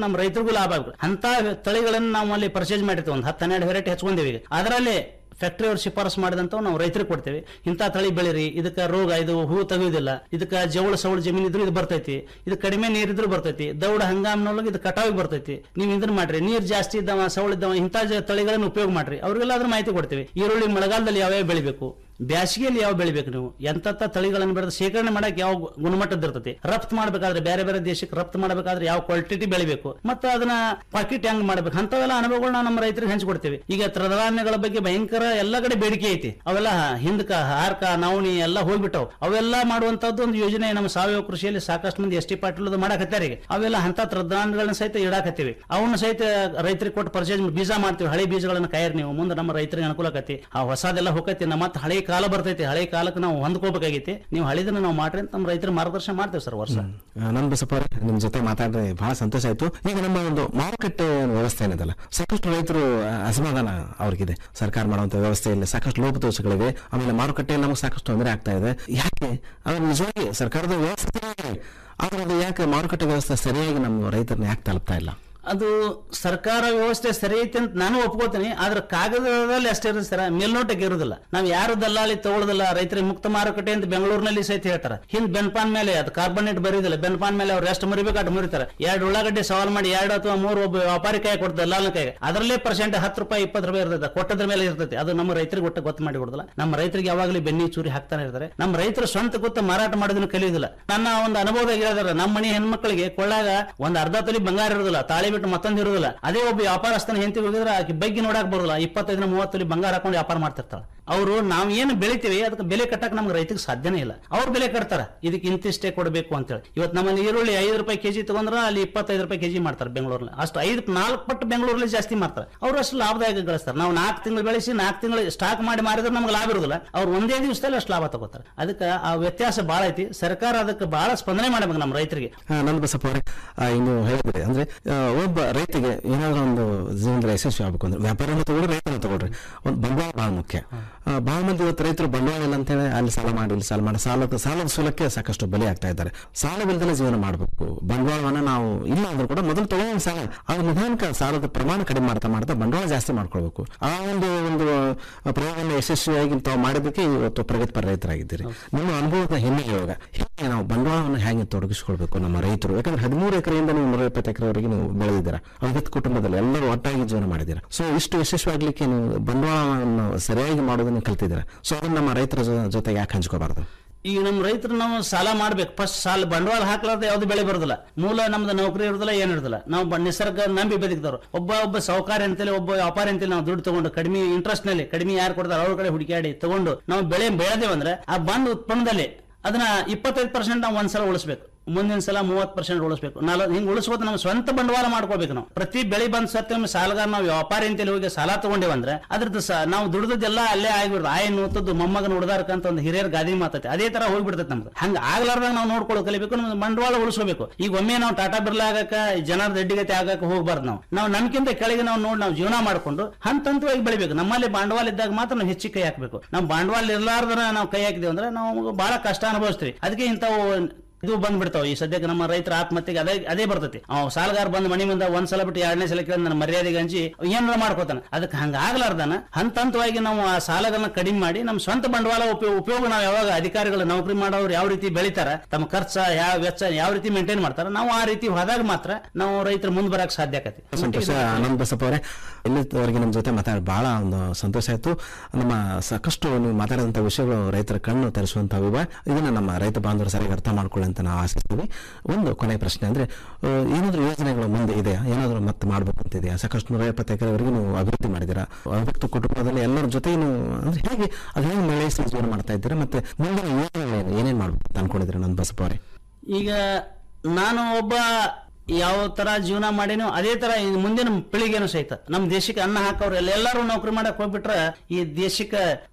ನಮ್ಮ ರೈತರಿಗೂ ಲಾಭ ಆಗ್ಬೇಕು ಅಂತ ತಳಿಗಳನ್ನು ನಾವು ಅಲ್ಲಿ ಪರ್ಚೇಸ್ ಮಾಡಿರ್ತೀವಿ ಒಂದು ಹತ್ತು ಹನ್ನೆರಡು ವೆರೈಟಿ ಹಚ್ಕೊಂಡಿವಿ ಈಗ ಅದರಲ್ಲಿ ಫ್ಯಾಕ್ಟ್ರಿ ಅವ್ರು ಶಿಫಾರಸು ಮಾಡಿದಂತ ನಾವು ರೈತರಿಗೆ ಕೊಡ್ತೇವೆ ಇಂಥ ತಳಿ ಬೆಳಿರಿ ಇದಕ್ಕೆ ರೋಗ ಇದು ಹೂ ತೆಗೆಯುವುದಿಲ್ಲ ಇದಕ್ಕೆ ಜವಳ ಸವಳ ಜಮೀನು ಇದ್ರು ಇದು ಬರ್ತೈತಿ ಇದು ಕಡಿಮೆ ನೀರಿದ್ರು ಬರ್ತೈತಿ ದೌಡ ಹಂಗಾಮಿನೊಳಗೆ ಇದು ಕಟಾವಿಗೆ ಬರ್ತೈತಿ ನೀವು ಇದನ್ನ ಮಾಡ್ರಿ ನೀರ್ ಜಾಸ್ತಿ ಇದ್ದವ ಸವಳ ಇದ್ದವ ಇಂಥ ಜ- ತಳಿಗಳನ್ನು ಉಪಯೋಗ ಮಾಡ್ರಿ ಅವ್ರಿಗೆಲ್ಲ ಅದ್ರ ಮಾಹಿತಿ ಕೊಡ್ತೇವೆ ಈರುಳ್ಳಿ ಮಳೆಗಾಲದಲ್ಲಿ ಯಾವ್ಯಾವ ಬೆಳಿಬೇಕು ಬ್ಯಾಸಿಗೆಯಲ್ಲಿ ಯಾವ ಬೆಳಿಬೇಕು ನೀವು ಎಂತ ತಳಿಗಳನ್ನು ಬೆಳೆದು ಶೇಖರಣೆ ಮಾಡಕ್ಕೆ ಯಾವ ಗು- ಗುಣಮಟ್ಟದ ಇರ್ತೈತಿ ರಫ್ತು ಮಾಡ್ಬೇಕಾದ್ರೆ ಬೇರೆ ಬೇರೆ ದೇಶಕ್ಕೆ ರಫ್ತು ಮಾಡ್ಬೇಕಾದ್ರೆ ಯಾವ ಕ್ವಾಲಿಟಿ ಬೆಳಿಬೇಕು ಮತ್ತೆ ಅದನ್ನ ಪಾಕೆಟ್ ಹೆಂಗ್ ಮಾಡ್ಬೇಕು ಅಂತವೆಲ್ಲ ಅನುಭವಗಳನ್ನ ನಮ್ಮ ರೈತರಿಗೆ ಹಂಚ್ಕೊಡ್ತೇವೆ ಈಗ ತ್ರಧಾನ್ಯಗಳ ಬಗ್ಗೆ ಭಯಂಕರ ಎಲ್ಲ ಕಡೆ ಬೇಡಿಕೆ ಐತಿ ಅವೆಲ್ಲ ಹಿಂದಕ ಹಾರ್ಕ ನವಣಿ ಎಲ್ಲ ಹೋಗ್ಬಿಟ್ಟವು ಅವೆಲ್ಲ ಮಾಡುವಂತದ್ದು ಒಂದು ಯೋಜನೆ ನಮ್ಮ ಸಾವಯವ ಕೃಷಿಯಲ್ಲಿ ಸಾಕಷ್ಟು ಮಂದಿ ಎಸ್ ಟಿ ಪಾಟೀಲ್ ಮಾಡಕತ್ತಾರೆ ಈಗ ಅವೆಲ್ಲ ಅಂತ ತ್ರಧಾನ್ಯಗಳನ್ನ ಸಹಿತ ಇಡಾಕತ್ತೀವಿ ಅವನ್ನ ಸಹಿತ ರೈತರಿಗೆ ಕೊಟ್ಟು ಪರ್ಚೇಸ್ ಬೀಜ ಮಾಡ್ತೀವಿ ಹಳೆ ಬೀಜಗಳನ್ನ ಕಾಯರ್ ನೀವು ಮುಂದೆ ನಮ್ಮ ರೈತರಿಗೆ ಅನುಕೂಲ ಆಕತಿ ಆ ಹೊಸದೆಲ್ಲ ಹೋಗತಿ ನಮ್ಮ ಮತ್ತೆ ಹಳೆ ಕಾಲ ಬರ್ತೈತಿ ಹಳೆ ಕಾಲಕ್ಕೆ ನಾವು ಹೊಂದ್ಕೋಬೇಕಾಗೈತಿ ನೀವು ಹಳಿದನ್ನ ನಾವು ಮಾಡ್ರಿ ಅಂತ ನಮ್ಮ ರೈತರ ಮಾರ್ಗದರ್ಶನ ಮಾಡ್ತೇವೆ ಸರ್ ವರ್ಷ ನನ್ ಬಸಪ್ಪ ಅವರೇ, ನಿಮ್ ಜೊತೆ ಮಾತಾಡಿದ್ರೆ ಬಹಳ ಸಂತೋಷ ಆಯ್ತು ಈಗ ನಮ್ಮ ಒಂದು ಮಾರುಕಟ್ಟೆ ವ್ಯವಸ್ಥೆ ಏನಿದಲ್ಲ ಸಾಕಷ್ಟು ರೈತರು ಆ, ಅಸಮಾಧಾನ ಅವ್ರಿಗಿದೆ ಸರ್ಕಾರ ಮಾಡುವಂತ ವ್ಯವಸ್ಥೆಯಲ್ಲಿ ಸಾಕಷ್ಟು ಲೋಪದೋಷಗಳಿವೆ ಆಮೇಲೆ ಮಾರುಕಟ್ಟೆಯಲ್ಲಿ ನಮಗೆ ಸಾಕಷ್ಟು ತೊಂದರೆ ಆಗ್ತಾ ಇದೆ ಯಾಕೆ ಅದು ನಿಜವಾಗಿ ಸರ್ಕಾರದ ವ್ಯವಸ್ಥೆ ಚೆನ್ನಾಗಿದೆ. ಆದ್ರೆ ಅದು ಯಾಕೆ ಮಾರುಕಟ್ಟೆ ವ್ಯವಸ್ಥೆ ಸರಿಯಾಗಿ ನಮ್ಮ ರೈತರನ್ನ ಯಾಕೆ ತಲುಪ್ತಾ ಇಲ್ಲ ಅದು ಸರ್ಕಾರ ವ್ಯವಸ್ಥೆ ಸರಿ ಐತಿ ಅಂತ ನಾನು ಒಪ್ಕೋತೀನಿ ಆದ್ರೆ ಕಾಗದದಲ್ಲಿ ಅಷ್ಟೇ ಇರುತ್ತೆ ಸರ್ ಮೇಲ್ನೋಟಕ್ಕೆ ಇರುದಿಲ್ಲ ನಾವು ಯಾರು ದಲ್ಲಾಳಿ ತಗೊಳ್ಳೋದಿಲ್ಲ ರೈತರಿಗೆ ಮುಕ್ತ ಮಾರುಕಟ್ಟೆ ಅಂತ ಬೆಂಗಳೂರಿನಲ್ಲಿ ಸಹಿತ ಹೇಳ್ತಾರೆ ಹಿಂದ್ ಬೆನ್ಪಾನ್ ಮೇಲೆ ಅದು ಕಾರ್ಬನೇಟ್ ಬರೀದಿಲ್ಲ ಬೆನ್ಪಾನ್ ಮೇಲೆ ಅವ್ರು ಎಷ್ಟು ಮರಿಬೇಕು ಅಷ್ಟು ಮುರಿತಾರೆ ಎರಡು ಉಳ್ಳಾಗಡ್ಡೆ ಸವಾಲ್ ಮಾಡಿ ಎರಡು ಅಥವಾ ಮೂರು ಒಬ್ಬ ವ್ಯಾಪಾರಿ ಕೈ ಕೊಡ್ತಾರೆ ದಲ್ಲಾಳ ಕೈ ಅದರಲ್ಲೇ ಪರ್ಸೆಂಟ್ ಹತ್ತು ರೂಪಾಯಿ ಇಪ್ಪತ್ತು ರೂಪಾಯಿ ಇರ್ತದೆ ಕೊಟ್ಟದ್ರ ಮೇಲೆ ಇರ್ತೈತಿ ಅದು ನಮ್ಮ ರೈತರಿಗೆ ಒಟ್ಟು ಗೊತ್ತು ಮಾಡಿ ಕೊಡೋದಿಲ್ಲ ನಮ್ಮ ರೈತರಿಗೆ ಯಾವಾಗಲೂ ಬೆನ್ನಿ ಚೂರಿ ಹಾಕ್ತಾನೆ ಇರ್ತಾರೆ ನಮ್ಮ ರೈತರು ಸ್ವಂತ ಗೊತ್ತ ಮಾರಾಟ ಮಾಡೋದನ್ನ ಕಲಿಯೋದಿಲ್ಲ ನನ್ನ ಒಂದು ಅನುಭವದಾಗ ಹೇಳಿದಾರೆ ನಮ್ಮ ಮನೆ ಹೆಣ್ಮಕ್ಳಿಗೆ ಕೊಳ್ಳಾಗ ಒಂದ್ ಅರ್ಧ ತೊಲಿ ಬಂಗಾರ ಇರೋದಿಲ್ಲ ತಾಳಿ ಬಿಟ್ಟು ಮತ್ತೊಂದು ಇರೋದಿಲ್ಲ ಅದೇ ಒಬ್ಬ ವ್ಯಾಪಾರಸ್ಥನ ಹೆಂಡತಿ ಹೋಗಿದ್ರೆ ಆಕೆ ಬಗ್ಗೆ ನೋಡಕ್ ಬರೋಲ್ಲ ಇಪ್ಪತ್ತೈದನ ಮೂವತ್ತು ತೊಲಿ ಬಂಗಾರ ಹಾಕೊಂಡು ವ್ಯಾಪಾರ ಮಾಡ್ತಿರ್ತಾಳೆ ಅವರು ನಾವು ಏನು ಬೆಳಿತೀವಿ ಅದಕ್ಕೆ ಬೆಲೆ ಕಟ್ಟಕ್ ನಮ್ಗೆ ರೈತರಿಗೆ ಸಾಧ್ಯನೇ ಇಲ್ಲ ಅವ್ರು ಬೆಲೆ ಕಟ್ತಾರ ಇದಕ್ಕೆ ಇಂತಿಷ್ಟೇ ಕೊಡಬೇಕು ಅಂತೇಳಿ ಇವತ್ತು ನಮ್ಮಲ್ಲಿ ಈರುಳ್ಳಿ ಐದು ರೂಪಾಯಿ ಕೆಜಿ ತಗೊಂಡ್ರೆ ಅಲ್ಲಿ ಇಪ್ಪತ್ತೈದು ರೂಪಾಯಿ ಕೆಜಿ ಮಾಡ್ತಾರೆ ಬೆಂಗಳೂರಲ್ಲಿ ಅಷ್ಟು ಐದು ನಾಲ್ಕು ಪಟ್ಟು ಬೆಂಗಳೂರಲ್ಲಿ ಜಾಸ್ತಿ ಮಾಡ್ತಾರೆ ಅವ್ರು ಅಷ್ಟು ಲಾಭದಾಯಕ ಗಳಿಸ್ತಾರೆ ನಾವು ನಾಲ್ಕು ತಿಂಗಳು ಬೆಳೆಸಿ ನಾಲ್ಕು ತಿಂಗಳು ಸ್ಟಾಕ್ ಮಾಡಿ ಮಾರಿದ್ರೆ ನಮ್ಗೆ ಲಾಭ ಇರೋದಿಲ್ಲ ಅವ್ರು ಒಂದೇ ದಿವಸದಲ್ಲಿ ಅಷ್ಟು ಲಾಭ ತಗೋತಾರೆ ಅದಕ್ಕೆ ಆ ವ್ಯತ್ಯಾಸ ಬಹಳ ಐತಿ ಸರ್ಕಾರ ಅದಕ್ಕೆ ಬಹಳ ಸ್ಪಂದನೆ ಮಾಡ್ಬೇಕು ನಮ್ಮ ರೈತರಿಗೆ ನಂದ ಬಸಪ್ಪ ಅವರೇ ಆ, ಇನ್ನು ಹೇಳಿದ್ರಿ ಅಂದ್ರೆ ಆ, ಒಬ್ಬ ರೈತಿಗೆ ಏನಾದ್ರೂ ಒಂದು ಜೀವನದಲ್ಲಿ ಯಶಸ್ವಿ ಆಗ್ಬೇಕು ಅಂದ್ರೆ ವ್ಯಾಪಾರನ ತಗೊಳ್ರಿ ರೈತನ ತಗೊಳ್ರಿ ಒಂದು ಬಂಡವಾಳ ಬಹಳ ಮುಖ್ಯ ಆ, ಬಹಳ ಮಂದಿ ಇವತ್ತು ರೈತರು ಬಂಡವಾಳ ಇಲ್ಲ ಅಂತ ಹೇಳಿ ಅಲ್ಲಿ ಸಾಲ ಮಾಡಿ ಇಲ್ಲಿ ಸಾಲ ಮಾಡಿ ಸಾಲದ ಸಾಲದ ಸೂಲಕ್ಕೆ ಸಾಕಷ್ಟು ಬಲಿ ಆಗ್ತಾ ಇದ್ದಾರೆ ಸಾಲವಿಲ್ಲದೆ ಜೀವನ ಮಾಡಬೇಕು ಬಂಡವಾಳವನ್ನ ನಾವು ಇಲ್ಲ ಅಂದ್ರೂ ಕೂಡ ಮೊದಲು ತಗೊಂಡು ಸಾಲ ಅದು ನಿಧಾನಕ ಸಾಲದ ಪ್ರಮಾಣ ಕಡಿಮೆ ಮಾಡ್ತಾ ಮಾಡ್ತಾ ಬಂಡವಾಳ ಜಾಸ್ತಿ ಮಾಡ್ಕೊಳ್ಬೇಕು ಆ ಒಂದು ಒಂದು ಆ, ಪ್ರಯೋಗವನ್ನು ಯಶಸ್ವಿಯಾಗಿ ತಾವು ಮಾಡಿದ್ದಕ್ಕೆ ಇವತ್ತು ಪ್ರಗತಿಪರ ರೈತರಾಗಿದ್ದೀರಿ ನಿಮ್ಮ ಅನುಭವದ ಹಿನ್ನೆಲೆಯೊಳಗ ಹೇಗೆ ನಾವು ಬಂಡವಾಳವನ್ನು ಹೇಗೆ ತೊಡಗಿಸಿಕೊಳ್ಬೇಕು ನಮ್ಮ ರೈತರು ಯಾಕಂದ್ರೆ ಹದಿಮೂರು ಎಕರೆಯಿಂದ ನೀವು ನೂರ ಇಪ್ಪತ್ತು ಎಕರೆವರೆಗೆ ನೀವು ಬೆಳೆದಿದ್ದೀರಾ ಅವಿತ್ ಕುಟುಂಬದಲ್ಲಿ ಎಲ್ಲರೂ ಒಟ್ಟಾಗಿ ಜೀವನ ಮಾಡಿದ್ದೀರಾ ಸೊ ಇಷ್ಟು ಯಶಸ್ವಿಯಾಗ್ಲಿಕ್ಕೆ ನೀವು ಬಂಡವಾಳವನ್ನು ಸರಿಯಾಗಿ ಮಾಡೋದನ್ನ ಕಲ್ತಿದ್ದೀರಾ ಸೊ ಅದನ್ನ ನಮ್ಮ ರೈತರ ಜೊ- ಜೊತೆ ಯಾಕೆ ಹಂಚ್ಕೋಬಾರ್ದು ಈಗ ನಮ್ಮ ರೈತರು ನಾವು ಸಾಲ ಮಾಡ್ಬೇಕು ಫಸ್ಟ್ ಸಾಲ ಬಂಡವಾಳ ಹಾಕ್ಲಾರ್ದೆ ಯಾವ್ದು ಬೆಳೆ ಬರೋದಿಲ್ಲ ಮೂಲ ನಮ್ದು ನೌಕರಿ ಇರೋದಿಲ್ಲ ಏನು ಇರೋದಿಲ್ಲ ನಾವು ಬ- ನಿಸರ್ಗ ನಂಬಿ ಬದುಕಿದವರು ಒಬ್ಬ ಒಬ್ಬ ಸಾಹುಕಾರ ಅಂತೇಳಿ ಒಬ್ಬ ವ್ಯಾಪಾರಿ ಅಂತೇಳಿ ನಾವು ದುಡ್ಡು ತಗೊಂಡು ಕಡಿಮೆ ಇಂಟ್ರೆಸ್ಟ್ ನಲ್ಲಿ ಕಡಿಮೆ ಯಾರು ಕೊಡ್ತಾರೆ ಅವ್ರ ಕಡೆ ಹುಡುಕಾಡಿ ತಗೊಂಡು ನಾವು ಬೆಳೆ ಬೆಳೆದೇವಂದ್ರೆ ಆ ಬಂದ ಉತ್ಪನ್ನದಲ್ಲಿ ಅದನ್ನ ಇಪ್ಪತ್ತೈದು ಪರ್ಸೆಂಟ್ ನಾವು ಒಂದ್ಸಲ ಉಳಿಸ್ಬೇಕು ಮುಂದಿನ ಸಲ ಮೂವತ್ತು ಪರ್ಸೆಂಟ್ ಉಳಿಸ್ಬೇಕು ನಾಲ್ ಹಿಂಗ್ ಉಳಿಸ್ಬೋದು ನಮ್ಮ ಸ್ವಂತ ಬಂಡವಾಳ ಮಾಡ್ಕೋಬೇಕು ನಾವು ಪ್ರತಿ ಬೆಳೆ ಬಂದ್ ಸರ್ತಿ ಒಮ್ಮೆ ಸಾಲಗಾರ ನಾವು ವ್ಯಾಪಾರಿ ಅಂತೇಳಿ ಹೋಗಿ ಸಾಲ ತಗೊಂಡೇವಂದ್ರೆ ಅದ್ರದ್ದು ಸ ನಾವು ದುಡ್ದದ್ದೆಲ್ಲ ಅಲ್ಲೇ ಆಗಿಬಿಡ್ದು ಆಯ್ ನೂತದ್ದು ಮೊಮ್ಮಗನ ಉಡ್ದಾರ್ಕಂತ ಒಂದು ಹಿರಿಯರ ಗಾದಿ ಮಾತೈತೆ ಅದೇ ತರ ಹೋಗ್ಬಿಡ್ತೈತೆ ನಮ್ದು ಹಂಗ ಆಗ್ಲಾರ್ದಾಗ ನಾವು ನೋಡ್ಕೊಳ್ಳೋ ಕಲಿಬೇಕು ನಮ್ದು ಬಂಡವಾಳ ಉಳಿಸ್ಕೋಬೇಕು ಈಗ ಒಮ್ಮೆ ನಾವು ಟಾಟಾ ಬಿರ್ಲಾ ಆಗಕ್ಕ ಜನರ ದಡ್ಡಿಗತೆ ಆಗಕ್ಕೆ ಹೋಗ್ಬಾರ್ದು ನಾವು ನಾವು ನಮ್ಗಿಂತ ಕೆಳಗೆ ನಾವು ನೋಡಿ ನಾವು ಜೀವನ ಮಾಡ್ಕೊಂಡು ಹಂತ ಹಂತವಾಗಿ ಬೆಳಿಬೇಕು ನಮ್ಮಲ್ಲಿ ಬಂಡವಾಳ ಇದ್ದಾಗ ಮಾತ್ರ ನಾವು ಹೆಚ್ಚಿಗೆ ಕೈ ಹಾಕಬೇಕು ನಾವು ಬಂಡವಾಳ ಇರ್ಲಾರ್ದ್ರ ನಾವು ಕೈ ಹಾಕಿದೇವೆ ಅಂದ್ರೆ ನಾವು ಬಹಳ ಕಷ್ಟ ಅನುಭವಿಸ್ತೀವಿ ಅದಕ್ಕೆ ಇಂಥವು ಇದು ಬಂದ್ಬಿಡ್ತಾವ ಈ ಸದ್ಯಕ್ಕೆ ನಮ್ಮ ರೈತರ ಆತ್ಮಹತ್ಯೆಗೆ ಅದೇ ಅದೇ ಬರ್ತೈತಿ ಅವ್ ಸಾಲಗಾರ ಬಂದ್ ಮನಿ ಮುಂದೆ ಒಂದ್ ಸಲ ಬಿಟ್ಟು ಎರಡನೇ ಸಲ ಕೇಳಿ ನನ್ನ ಮರ್ಯಾದೆಗೆ ಹಂಚಿ ಏನಾರ ಮಾಡ್ಕೋತಾನ ಅದಕ್ಕೆ ಹಂಗ ಆಗ್ಲಾರ್ದಾನ ಹಂತ ಹಂತವಾಗಿ ನಾವು ಆ ಸಾಲಗಳನ್ನ ಕಡಿಮೆ ಮಾಡಿ ನಮ್ಮ ಸ್ವಂತ ಬಂಡವಾಳ ಉಪಯೋಗ ಉಪಯೋಗ ನಾವು ಯಾವಾಗ ಅಧಿಕಾರಿಗಳು ನೌಕರಿ ಮಾಡೋರು ಯಾವ ರೀತಿ ಬೆಳಿತಾರ ತಮ್ಮ ಖರ್ಚ ಯಾವ ವೆಚ್ಚ ಯಾವ ರೀತಿ ಮೇಂಟೈನ್ ಮಾಡ್ತಾರ ನಾವು ಆ ರೀತಿ ಹೋದಾಗ ಮಾತ್ರ ನಾವು ರೈತರು ಮುಂದೆ ಬರಕ್ ಸಾಧ್ಯ ಆಕತಿ ಸಂತೋಷ ಆನಂದ್ ಬಸಪ್ಪ ಅವರೇ ಇಲ್ಲಿವರೆಗೆ ನಮ್ಮ ಜೊತೆ ಮಾತಾಡಿ ಬಹಳ ಒಂದು ಸಂತೋಷ ಆಯ್ತು ನಮ್ಮ ಸಾಕಷ್ಟು ನೀವು ಮಾತಾಡಿದಂಥ ವಿಷಯಗಳು ರೈತರ ಕಣ್ಣು ತೆರೆಸುವಂಥವು ಇವೆ ಇದನ್ನ ನಮ್ಮ ರೈತ ಬಾಂಧವರು ಸರಿಯಾಗಿ ಅರ್ಥ ಮಾಡ್ಕೊಳ್ಳಿ ಅಂತ ನಾವು ಆಶಿಸ್ತೀವಿ ಒಂದು ಕೊನೆ ಪ್ರಶ್ನೆ ಅಂದ್ರೆ ಆ, ಏನಾದ್ರೂ ಯೋಜನೆಗಳು ಮುಂದೆ ಇದೆಯಾ ಏನಾದ್ರೂ ಮತ್ತೆ ಮಾಡ್ಬೇಕು ಅಂತಿದೆಯಾ ಸಾಕಷ್ಟು ನೂರ ಎಪ್ಪತ್ತು ಎಕರೆವರೆಗೂ ನೀವು ಅಭಿವೃದ್ಧಿ ಮಾಡಿದ್ದೀರಾ ಅವಿಭಕ್ತ ಕುಟುಂಬದಲ್ಲಿ ಎಲ್ಲರ ಜೊತೆ ನೀವು ಅಂದ್ರೆ ಹೇಗೆ ಅದು ಹೇಗೆ ಮೇಳೈಸಿ ಜೀವನ ಮಾಡ್ತಾ ಇದ್ದೀರಾ ಮತ್ತೆ ಮುಂದಿನ ಯೋಜನೆಗಳೇನು ಏನೇನು ಮಾಡ್ಬೇಕು ಅಂತ ಅನ್ಕೊಂಡಿದ್ದೀರಾ ನಂದ್ ಬಸಪ್ಪ ಅವರೇ ಈಗ ನಾನು ಒಬ್ಬ ಯಾವ ತರ ಜೀವನ ಮಾಡೀನೋ ಅದೇ ತರ ಈ ಮುಂದಿನ ಪೀಳಿಗೆನೂ ಸಹಿತ ನಮ್ಮ ದೇಶಕ್ಕೆ ಅನ್ನ ಹಾಕೋರು ಎಲ್ಲ ಎಲ್ಲರೂ ನೌಕರಿ ಮಾಡಕ್ ಹೋಗ್ಬಿಟ್ರೆ ಈ ದೇಶಕ್ಕೆ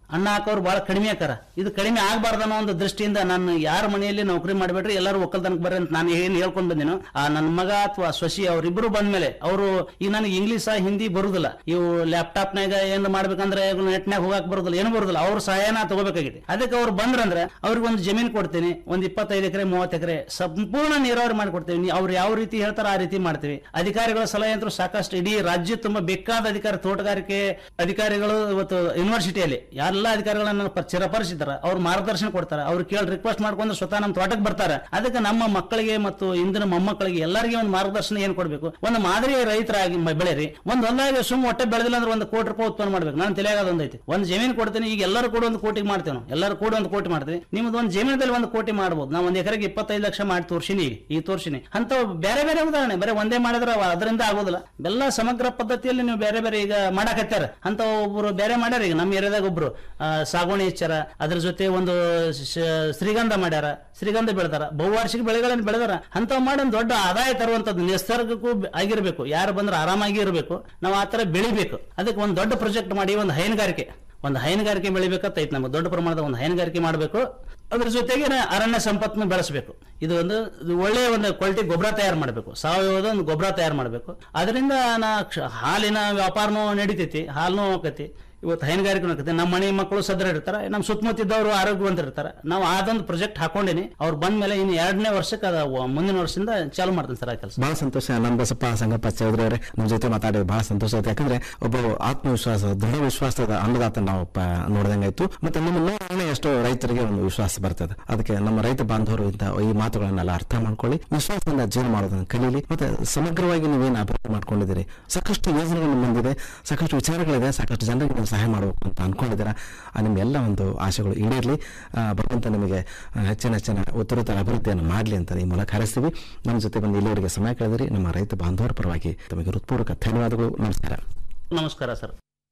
ಅನ್ನ ಹಾಕೋರು ಬಹಳ ಕಡಿಮೆ ಹಾಕಾರ ಇದು ಕಡಿಮೆ ಆಗಬಾರ್ದು ಅನ್ನೋ ಒಂದು ದೃಷ್ಟಿಯಿಂದ ನಾನು ಯಾರ ಮನೆಯಲ್ಲಿ ನೌಕರಿ ಮಾಡಿಬಿಟ್ರೆ ಎಲ್ಲರೂ ಒಕ್ಕಲ್ತನಕ್ಕೆ ಬರ್ರಿ ಅಂತ ನಾನು ಏನ್ ಹೇಳ್ಕೊಂಡ್ ಬಂದಿನೋ ಆ ನನ್ನ ಮಗ ಅಥವಾ ಶಶಿ ಅವರಿಬ್ರು ಬಂದ್ಮೇಲೆ ಅವರು ಈಗ ನನಗೆ ಇಂಗ್ಲೀಷ್ ಹಿಂದಿ ಬರುದಿಲ್ಲ ಇವು ಲ್ಯಾಪ್ಟಾಪ್ನಾಗ ಏನ್ ಮಾಡ್ಬೇಕಂದ್ರೆ ನೆಟ್ನಾಗ ಹೋಗಕ್ ಬರುದಿಲ್ಲ ಏನು ಬರುದಿಲ್ಲ ಅವ್ರ ಸಹಾಯನ ತಗೋಬೇಕಾಗಿದೆ ಅದಕ್ಕೆ ಅವ್ರು ಬಂದ್ರಂದ್ರೆ ಅವ್ರಿಗೆ ಒಂದು ಜಮೀನು ಕೊಡ್ತೀನಿ ಒಂದ್ ಇಪ್ಪತ್ತೈದು ಎಕರೆ ಮೂವತ್ತು ಎಕರೆ ಸಂಪೂರ್ಣ ನೀರಾವರಿ ಮಾಡಿಕೊಡ್ತೀವಿ ನೀ- ಅವ್ರು ಯಾವ ರೀತಿ ಹೇಳ್ತಾರ ಆ ರೀತಿ ಮಾಡ್ತೀವಿ ಅಧಿಕಾರಿಗಳ ಸಲಹೆ ಅಂತೂ ಸಾಕಷ್ಟು ಇಡೀ ರಾಜ್ಯ ತುಂಬಾ ಬೇಕಾದ ಅಧಿಕಾರಿ ತೋಟಗಾರಿಕೆ ಅಧಿಕಾರಿಗಳು ಇವತ್ತು ಯೂನಿವರ್ಸಿಟಿಯಲ್ಲಿ ಎಲ್ಲ ಅಧಿಕಾರಿಗಳನ್ನ ಪ- ಚಿರಪರಿಸಿದಾರ ಅವ್ರು ಮಾರ್ಗದರ್ಶನ ಕೊಡ್ತಾರೆ ಅವ್ರು ಕೇಳಿ ರಿಕ್ವೆಸ್ಟ್ ಮಾಡ್ಕೊಂಡು ಸ್ವತಃ ನಮ್ಮ ತೋಟಕ್ಕೆ ಬರ್ತಾರೆ ಅದಕ್ಕೆ ನಮ್ಮ ಮಕ್ಕಳಿಗೆ ಮತ್ತು ಇಂದಿನ ಮೊಮ್ಮಕ್ಕಳಿಗೆ ಎಲ್ಲರಿಗೆ ಒಂದು ಮಾರ್ಗದರ್ಶನ ಏನ್ ಕೊಡ್ಬೇಕು ಒಂದು ಮಾದರಿ ರೈತರಾಗಿ ಮ- ಬೆಳೆರಿ ಒಂದು ಹೊಲದಾಗ ಸುಮ್ ಒಟ್ಟೆ ಬೆಳೆದಿಲ್ಲ ಅಂದ್ರೆ ಒಂದು ಕೋಟಿ ರೂಪಾಯಿ ಉತ್ಪನ್ನ ಮಾಡ್ಬೇಕು ನಾನು ತಿಳಿಯಾಗದ ಒಂದೈತಿ ಒಂದು ಜಮೀನು ಕೊಡ್ತೀನಿ ಈಗ ಎಲ್ಲರೂ ಕೂಡ ಒಂದು ಕೋಟಿಗೆ ಮಾಡ್ತೇವೆ ನಾವು ಎಲ್ಲರೂ ಕೂಡ ಒಂದು ಕೋಟಿ ಮಾಡ್ತೀವಿ ನಿಮ್ದು ಒಂದು ಜಮೀನದಲ್ಲಿ ಒಂದು ಕೋಟಿ ಮಾಡ್ಬೋದು ನಾವು ಒಂದು ಎಕರೆಗೆ ಇಪ್ಪತ್ತೈದು ಲಕ್ಷ ಮಾಡಿ ತೋರ್ಸಿನಿ ಈಗ ಈ ತೋರ್ಸಿನಿ ಅಂತ ಬೇರೆ ಬೇರೆ ಉದಾಹರಣೆ ಬರೀ ಒಂದೇ ಮಾಡಿದ್ರೆ ಅವ ಅದರಿಂದ ಆಗೋದಿಲ್ಲ ಎಲ್ಲ ಸಮಗ್ರ ಪದ್ಧತಿಯಲ್ಲಿ ನೀವು ಬೇರೆ ಬೇರೆ ಈಗ ಮಾಡಾಕತ್ತಾರ ಅಂತ ಒಬ್ರು ಬೇರೆ ಮಾಡ್ಯಾರ ಈಗ ನಮ್ಮ ಏರಿಯಾದಾಗ ಒಬ್ರು ಆ, ಸಾಗುವಳಿ ಹೆಚ್ಚಾರ ಅದ್ರ ಜೊತೆ ಒಂದು ಶ- ಶ್ರೀಗಂಧ ಮಾಡ್ಯಾರ ಶ್ರೀಗಂಧ ಬೆಳೆದಾರ ಬಹುವಾರ್ಷಿಕ ಬೆಳೆಗಳನ್ನು ಬೆಳೆದಾರ ಅಂತ ಮಾಡಿ ಒಂದು ದೊಡ್ಡ ಆದಾಯ ತರುವಂತದ್ದು ನಿಸರ್ಗಕ್ಕೂ ಬೆ- ಆಗಿರ್ಬೇಕು ಯಾರು ಬಂದ್ರೆ ಆರಾಮಾಗಿ ಇರಬೇಕು ನಾವು ಆ ತರ ಬೆಳಿಬೇಕು ಅದಕ್ಕೆ ಒಂದು ದೊಡ್ಡ ಪ್ರಾಜೆಕ್ಟ್ ಮಾಡಿ ಒಂದು ಹೈನುಗಾರಿಕೆ ಒಂದು ಹೈನುಗಾರಿಕೆ ಬೆಳಿಬೇಕಂತ ನಮ್ಗೆ ದೊಡ್ಡ ಪ್ರಮಾಣದ ಒಂದು ಹೈನುಗಾರಿಕೆ ಮಾಡಬೇಕು ಅದ್ರ ಜೊತೆಗೆ ಅರಣ್ಯ ಸಂಪತ್ತನ್ನು ಬೆಳೆಸಬೇಕು ಇದು ಒಂದು ಇದು ಒಳ್ಳೆಯ ಒಂದು ಕ್ವಾಲಿಟಿ ಗೊಬ್ಬರ ತಯಾರು ಮಾಡಬೇಕು ಸಾವಯವದ ಒಂದು ಗೊಬ್ಬರ ತಯಾರು ಮಾಡಬೇಕು ಅದರಿಂದ ನಾ ಕ್ಷ- ಹಾಲಿನ ವ್ಯಾಪಾರನೂ ನಡೀತೈತಿ ಹಾಲನೂ ಹೋಗತಿ ಇವತ್ತು ಹೈನುಗಾರಿಕೆ ಹೋಗತ್ತೆ ನಮ್ಮ ಮನೆ ಮಕ್ಕಳು ಸದೃಢ ಇರ್ತಾರೆ ನಮ್ಮ ಸುತ್ತಮುತ್ತ ಇದ್ದವರು ಆರೋಗ್ಯವಂತರಿರ್ತಾರೆ ನಾವು ಅದೊಂದು ಪ್ರಾಜೆಕ್ಟ್ ಹಾಕೊಂಡಿನಿ ಅವ್ರು ಬಂದ ಮೇಲೆ ಇನ್ನು ಎರಡನೇ ವರ್ಷಕ್ಕೆ ಅದ ವ- ಮುಂದಿನ ವರ್ಷದಿಂದ ಚಾಲು ಮಾಡ್ತೀನಿ ಸರ್ ಆ ಕೆಲಸ ಬಹಳ ಸಂತೋಷ ನನ್ನ ಬಸಪ್ಪ ಸಂಗಪ್ಪ ಚೌಧರಿ ಅವರೇ ನಮ್ಮ ಜೊತೆ ಮಾತಾಡಿದ್ರೆ ಬಹಳ ಸಂತೋಷ ಆಯ್ತು ಯಾಕಂದ್ರೆ ಒಬ್ಬ ಆತ್ಮವಿಶ್ವಾಸ ದೃಢ ವಿಶ್ವಾಸದ ಅನ್ನದಾತ ನಾವು ಪ- ನೋಡ್ದಂಗಾಯ್ತು ಮತ್ತೆ ನಿಮ್ಮ ನೋಡೋಣ ಎಷ್ಟೋ ರೈತರಿಗೆ ಒಂದು ವಿಶ್ವಾಸ ಬರ್ತದೆ ಅದಕ್ಕೆ ನಮ್ಮ ರೈತ ಬಾಂಧವರು ಇಂಥ ಈ ಮಾತುಗಳನ್ನೆಲ್ಲ ಅರ್ಥ ಮಾಡ್ಕೊಳ್ಳಿ ವಿಶ್ವಾಸದಿಂದ ಜೀವನ ಮಾಡೋದನ್ನ ಕಲೀಲಿ ಮತ್ತೆ ಸಮಗ್ರವಾಗಿ ನೀವೇನು ಅಭಿವೃದ್ಧಿ ಮಾಡ್ಕೊಂಡಿದ್ದೀರಿ ಸಾಕಷ್ಟು ಯೋಜನೆಗಳು ಬಂದಿದೆ ಸಾಕಷ್ಟು ವಿಚಾರಗಳಿದೆ ಸಾಕಷ್ಟು ಜನರಿಗೆ ನೀವು ಸಹಾಯ ಮಾಡಬೇಕು ಅಂತ ಅನ್ಕೊಂಡಿದ್ದೀರಾ ಆ ನಿಮ್ಮ ಎಲ್ಲ ಒಂದು ಆಶೆಗಳು ಈಡೇರಲಿ ಭಗವಂತ ನಿಮಗೆ ಆ, ಹೆಚ್ಚಿನ ಹೆಚ್ಚಿನ ಉತ್ತರೋತ್ತರ ಅಭಿವೃದ್ಧಿಯನ್ನು ಮಾಡಲಿ ಅಂತ ಈ ಮೂಲಕ ಹಾರೈಸ್ತೀವಿ ನಮ್ಮ ಜೊತೆ ಬಂದು ಇಲ್ಲಿವರೆಗೆ ಸಮಯ ಕಳೆದಿರಿ ನಮ್ಮ ರೈತ ಬಾಂಧವರ ಪರವಾಗಿ ತಮಗೆ ಹೃತ್ಪೂರ್ವಕ ಧನ್ಯವಾದಗಳು ನಮಸ್ಕಾರ ನಮಸ್ಕಾರ ಸರ್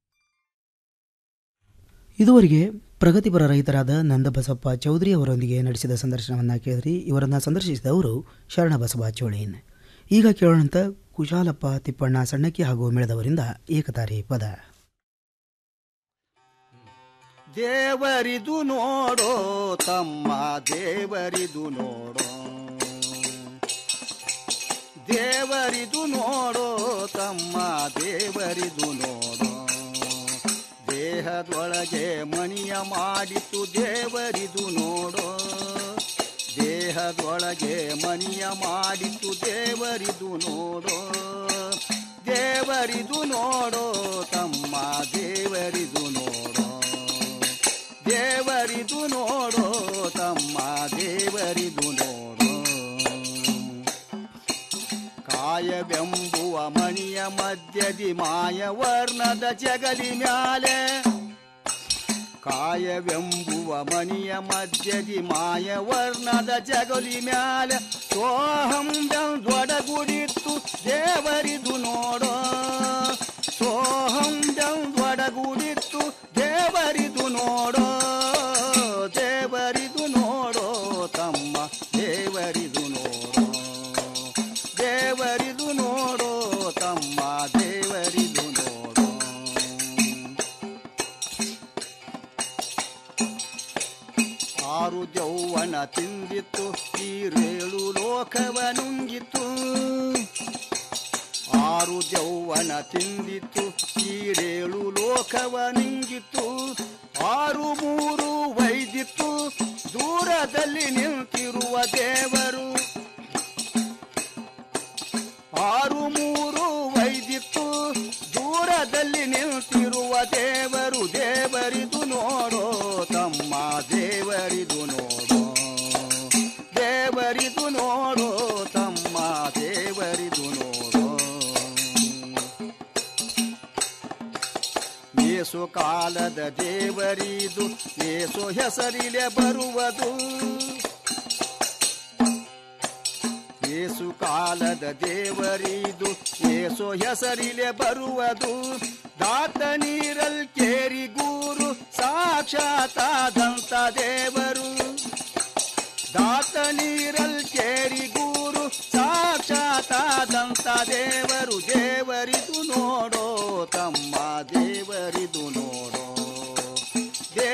ಇದುವರೆಗೆ ಪ್ರಗತಿಪರ ರೈತರಾದ ನಂದಬಸಪ್ಪ ಚೌಧರಿ ಅವರೊಂದಿಗೆ ನಡೆಸಿದ ಸಂದರ್ಶನವನ್ನು ಕೇಳಿದ್ರಿ ಇವರನ್ನು ಸಂದರ್ಶಿಸಿದವರು ಶರಣಬಸವ ಚೋಳೇನ್ ಈಗ ಕೇಳೋಣಂತ ಕುಶಾಲಪ್ಪ ತಿಪ್ಪಣ್ಣ ಸಣ್ಣಕ್ಕಿ ಹಾಗೂ ಮೆಳೆದವರಿಂದ ಏಕತಾರಿ ಪದ ದೇವರಿದು ನೋಡೋ ತಮ್ಮ ದೇವರಿದು ನೋಡೋ ದೇವರಿದು ನೋಡೋ ತಮ್ಮ ದೇವರಿದು ನೋಡೋ ದೇಹದೊಳಗೆ ಮಣಿಯ ಮಾಡಿತು ದೇವರಿದು ನೋಡೋ ದೇಹದೊಳಗೆ ಮಣಿಯ ಮಾಡಿತು ದೇವರಿದು ನೋಡೋ ದೇವರಿದು ನೋಡೋ ತಮ್ಮ ದೇವರಿದು ನೋಡೋ ದೇವರಿದು ನೋಡೋ ತಮ್ಮ ದೇವರಿದು ನೋಡೋ ಕಾಯವೆಂಬುವ ಮಣಿಯ ಮಧ್ಯದಿ ಮಾಯವರ್ಣದ ಜಗಲಿ ಮ್ಯಾಲೆ ಕಾಯವೆಂಬುವ ಮಣಿಯ ಮಧ್ಯದಿ ಮಾಯವರ್ಣದ ಜಗಲಿ ಮ್ಯಾಲೆ ಸೋಹಂ ದೊಡಗುಡಿತ್ತು ದೇವರಿದು ನೋಡೋ ಸೋಹಂ ದೊಡಗುಡಿತ್ತು ದೇವರಿದು ನೋಡೋ ದೇವರಿದು ನೋಡೋ ತಮ್ಮ ದೇವರಿದು ನೋಡೋ ದೇವರಿದು ನೋಡೋ ತಮ್ಮ ದೇವರಿದು ನೋಡೋ ಆರು ಯೌವನ ತಿಂದಿತ್ತು ಈರೇಳು ಲೋಕವ ನುಂಗಿತ್ತು ಆರು ಯೌವನ ತಿಂದಿತ್ತು ಈರೇಳು ಲೋಕವ ನುಂಗಿತ್ತು ಆರು ಮೂರು ವೈದಿತ್ತು ದೂರದಲ್ಲಿ ನಿಂತಿರುವ ದೇವರು ಆರು ಮೂರು ವೈದಿತ್ತು ದೂರದಲ್ಲಿ ನಿಂತಿರುವ ದೇವರು ದೇವರಿದು ನೋಡೋ ತಮ್ಮ ದೇವರಿದು ನೋಡೋ ದೇವರಿದು ನೋಡೋ ತಮ್ಮ ದೇವರಿದು ನೋಡೋ ಏಸು ಕಾಲದ ದೇವರಿದು ಏಸು ಹೆಸರಿಲೆ ಬರುವುದು ಏಸು ಕಾಲದ ದೇವರಿದು ಏಸು ಹೆಸರಿಲೆ ಬರುವುದು ದಾತ ನೀರಲ್ ಕೇರಿ ಗೂರು ಸಾಕ್ಷಾತಾದಂತ ದೇವರು ದಾತ ನೀರಲ್ ಕೇರಿ ಗೂರು ಸಾಕ್ಷಾತಾದಂತ ದೇವರು ದೇವರಿದು ನೋಡೋ ತಮ್ಮ ದೇವರಿದು ನೋಡೋ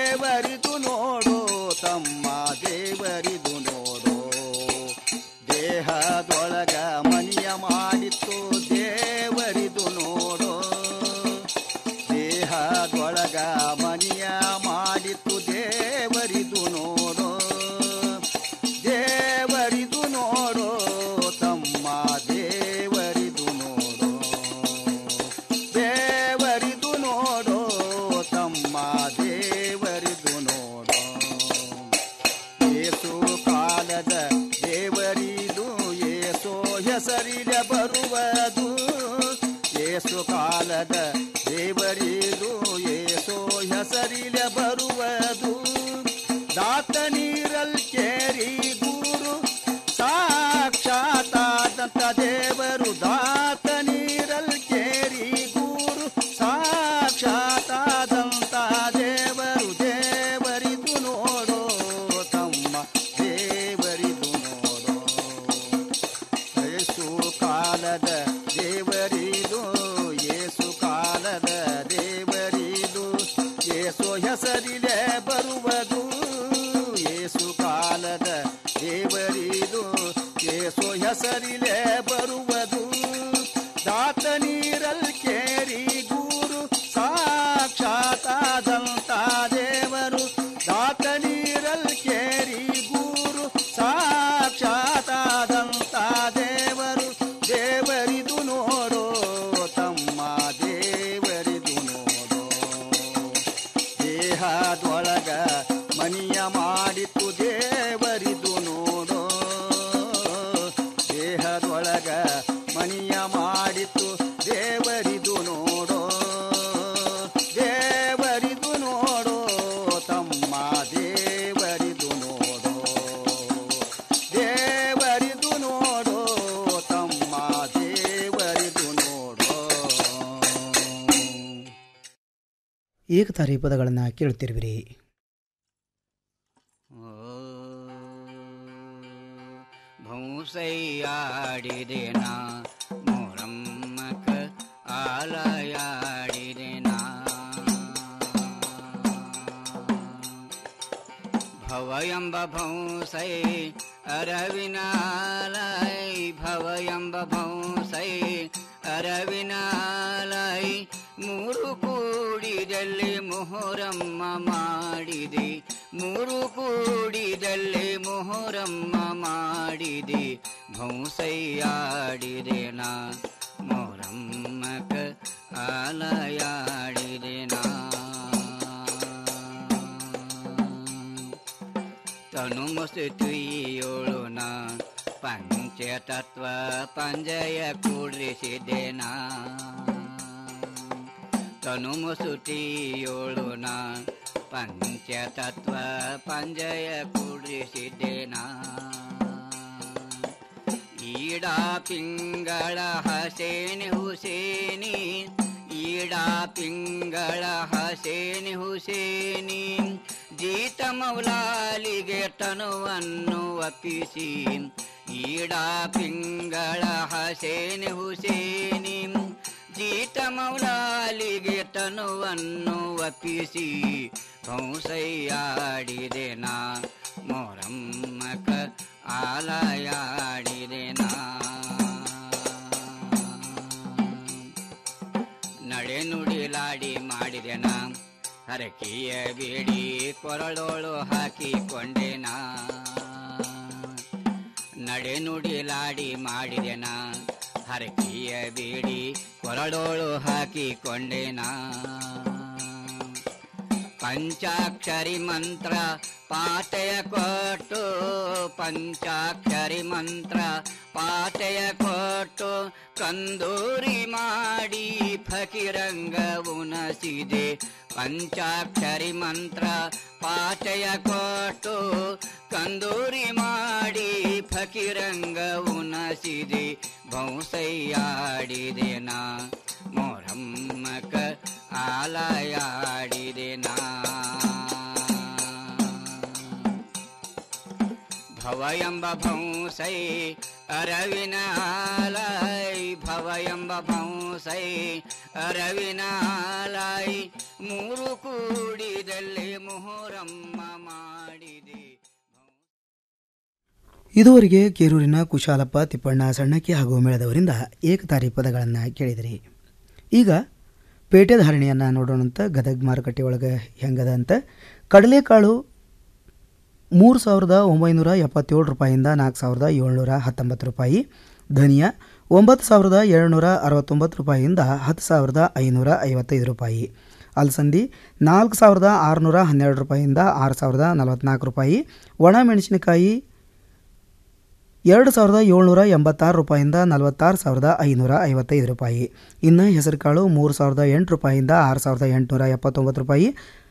ಏಸು ಕಾಲದ ದೇವರಿದು ಏಸೋ ಹೆಸರಿನ ಬರುವುದು ಏಸು ಕಾಲದ ದೇವರಿದು ಏಸೋ ಹೆಸರಿನ ಬರುವುದು ದಾತ ನೀರಲ್ ಕೇರಿ ಗುರು ಸಾಕ್ಷಾತಾದಂತ ದೇವರು ದಾತ ನೀರಲ್ ಕೇರಿ ಗುರು ಸಾಕ್ಷಾತಾದಂತ ದೇವರು ದೇವರಿದು ನೋಡೋ ತಮ್ಮ ದೇವರಿದು ನೋಡೋ ಏಸು ಕಾಲದ ದೇವರಿದು ಏಸು ಕಾಲದ ದೇವರಿದು ಏಸು ಹೆಸರಿಲೆ ಬರುವುದು ಏಸು ಕಾಲದ ದೇವರಿದು ಏಸು ಹೆಸರಿಲೆ ಬರುವುದು ದಾತ ನೀರಲ್ ಕೇರಿ ಗುರು ಸಾಕ್ಷಾತಾದಂತ ದೇವರು ದಾತ ನೀರಲ್ ಕೇರಿ ಗುರು ಸಾಕ್ಷಾತಾದಂತ ದೇವರು ದೇವರಿದು ನೋಡೋ ತಮ್ಮ ದೇವರಿದು ನೋಡೋ ದೇಹದೊಳಗ ಮನಿಯ ಮಾಡಿತು ದೇವರಿದು ನೋಡೋ ದೇಹದೊಳಗ ಮನಿಯ ಮಾಡಿತು ದೇವರಿದು ನೋಡೋ ದೇವರಿದು ನೋಡೋ ತಮ್ಮ ದೇವರಿದು ನೋಡೋ ದೇವರಿದು ನೋಡೋ ತಮ್ಮ ದೇವರಿದು ನೋಡೋ ಏಕತಾರಿ ಪದಗಳನ್ನು ಕೇಳುತ್ತಿರುವಿರಿ ಭೂಸೈಯಾಡಿದೆನ ಮೊರಮ್ಮಕ ಆಲಯಾಡಿದೆನ ಭವಯಂಬ ಭೌಸೈ ಅರವಿನಾಲೈ ಭವಯಂಬ ಭೌಸೈ ಅರವಿನಾಲೈ ಮೂರು ಕೂಡಿದಲ್ಲಿ ಮೊಹರಮ್ಮ ಮಾಡಿದೆ ಮೂರು ಕೂಡಿದಲ್ಲಿ ಮೊಹರಮ್ಮ ಮಾಡಿದೆ ಭೌಸೈಯಾಡಿದೆ ನಾ ಮೊರಮ್ಮಕ ಆಲಯಾಡಿದೆ ನಾ ತನು ಮುಸುತಿಯೋಳು ನಾ ಪಂಚತತ್ವ ಪಂಜಯ ಕೂಡಿಸಿದೆನ ತನು ಮುಸುತಿಯೋಳು ನಾ ಪಂಚತತ್ವ ಪಂಜಯ ಕೂಡಿಸಿದೆನ ಈಡಾ ಪಿಂಗಳ ಹಸೇನಿ ಹುಸೇನಿ ಈಡಾ ಪಿಂಗಳ ಹಸೇನಿ ಹುಸೇನಿ ಜೀತ ಮೌಲಾಲಿಗೆ ತನುವನ್ನು ಅಪ್ಪಿಸಿ ಈಡಾ ಪಿಂಗಳ ಹಸೇನಿ ಹುಸೇನಿ ಜೀತ ಮೌಲಾಲಿಗೆ ತನುವನ್ನು ಅಪ್ಪಿಸಿ ಕಂಸಯ್ಯಾಡಿದೆ ನಾ ಮೊರಮ್ಮಕ ಆಲಯಾಡಿದೆ ನಾ ನಡೆ ನುಡಿಲಾಡಿ ಮಾಡಿದೆನ ಹರಕೆಯ ಬೇಡಿ ಕೊರಳೋಳು ಹಾಕಿಕೊಂಡೆನ ನಡೆ ನುಡಿಲಾಡಿ ಮಾಡಿದೆನ ಹರಕೆಯ ಬೇಡಿ ಕೊರಳೋಳು ಹಾಕಿಕೊಂಡೆನ ಪಂಚಾಕ್ಷರಿ ಮಂತ್ರ ಪಾಠಯ ಕೊಟ್ಟು ಪಂಚಾಕ್ಷರಿ ಮಂತ್ರ ಪಾಠಯ ಕೊಟ್ಟು ಕಂದೂರಿ ಮಾಡಿ ಫಕಿರಂಗ ಉನಸಿದೆ ಪಂಚಾಕ್ಷರಿ ಮಂತ್ರ ಪಾಠಯ ಕೊಟ್ಟು ಕಂದೂರಿ ಮಾಡಿ ಫಕಿರಂಗ ಉನಸಿದೆ ಭೌಸಯ್ಯಾಡಿದೆ ನಾ ಮೊರಮ್ಮಕ ಆಲಯಾಡಿದೆ ನಾ ಭವಯಂಬ ಭಂಸೈ ಅರವಿನಾಲೈ ಭವಯಂಬ ಭಂಸೈ ಅರವಿನಾಲೈ ಮೂರು ಕೂಡಿದಲ್ಲಿ ಮೊಹರಮ್ಮ ಮಾಡಿದೆ ಇದುವರೆಗೆ ಕೇರೂರಿನ ಕುಶಾಲಪ್ಪ ತಿಪ್ಪಣ್ಣ ಸಣ್ಣಕ್ಕಿ ಹಾಗೂ ಮೇಳದವರಿಂದ ಏಕತಾರಿ ಪದಗಳನ್ನು ಕೇಳಿದಿರಿ ಈಗ ಪೇಟೆ ಧಾರಣೆಯನ್ನು ನೋಡೋಣಂತ ಗದಗ ಮಾರುಕಟ್ಟೆ ಒಳಗೆ ಹೆಂಗದ ಅಂತ ಕಡಲೆಕಾಳು ಮೂರು ಸಾವಿರದ ಒಂಬೈನೂರ ಎಪ್ಪತ್ತೇಳು ರೂಪಾಯಿಂದ ನಾಲ್ಕು ಸಾವಿರದ ಏಳ್ನೂರ ಹತ್ತೊಂಬತ್ತು ರೂಪಾಯಿ ಧನಿಯಾ ಒಂಬತ್ತು ಸಾವಿರದ ಏಳ್ನೂರ ಅರವತ್ತೊಂಬತ್ತು ರೂಪಾಯಿಯಿಂದ ಹತ್ತು ಸಾವಿರದ ಐನೂರ ಐವತ್ತೈದು ರೂಪಾಯಿ ಅಲಸಂದಿ ನಾಲ್ಕು ಸಾವಿರದ ಆರುನೂರ ಹನ್ನೆರಡು ರೂಪಾಯಿಯಿಂದ ಆರು ಸಾವಿರದ ನಲವತ್ತ್ನಾಲ್ಕು ರೂಪಾಯಿ ಒಣ ಮೆಣಸಿನಕಾಯಿ ಎರಡು ಸಾವಿರದ ಏಳ್ನೂರ ಎಂಬತ್ತಾರು ರೂಪಾಯಿಂದ ನಲವತ್ತಾರು ಸಾವಿರದ ಐನೂರ ಐವತ್ತೈದು ರೂಪಾಯಿ ಇನ್ನು ಹೆಸರುಕಾಳು ಮೂರು ಸಾವಿರದ ಎಂಟು ರೂಪಾಯಿಂದ ಆರು ಸಾವಿರದ ಎಂಟುನೂರ ಎಪ್ಪತ್ತೊಂಬತ್ತು ರೂಪಾಯಿ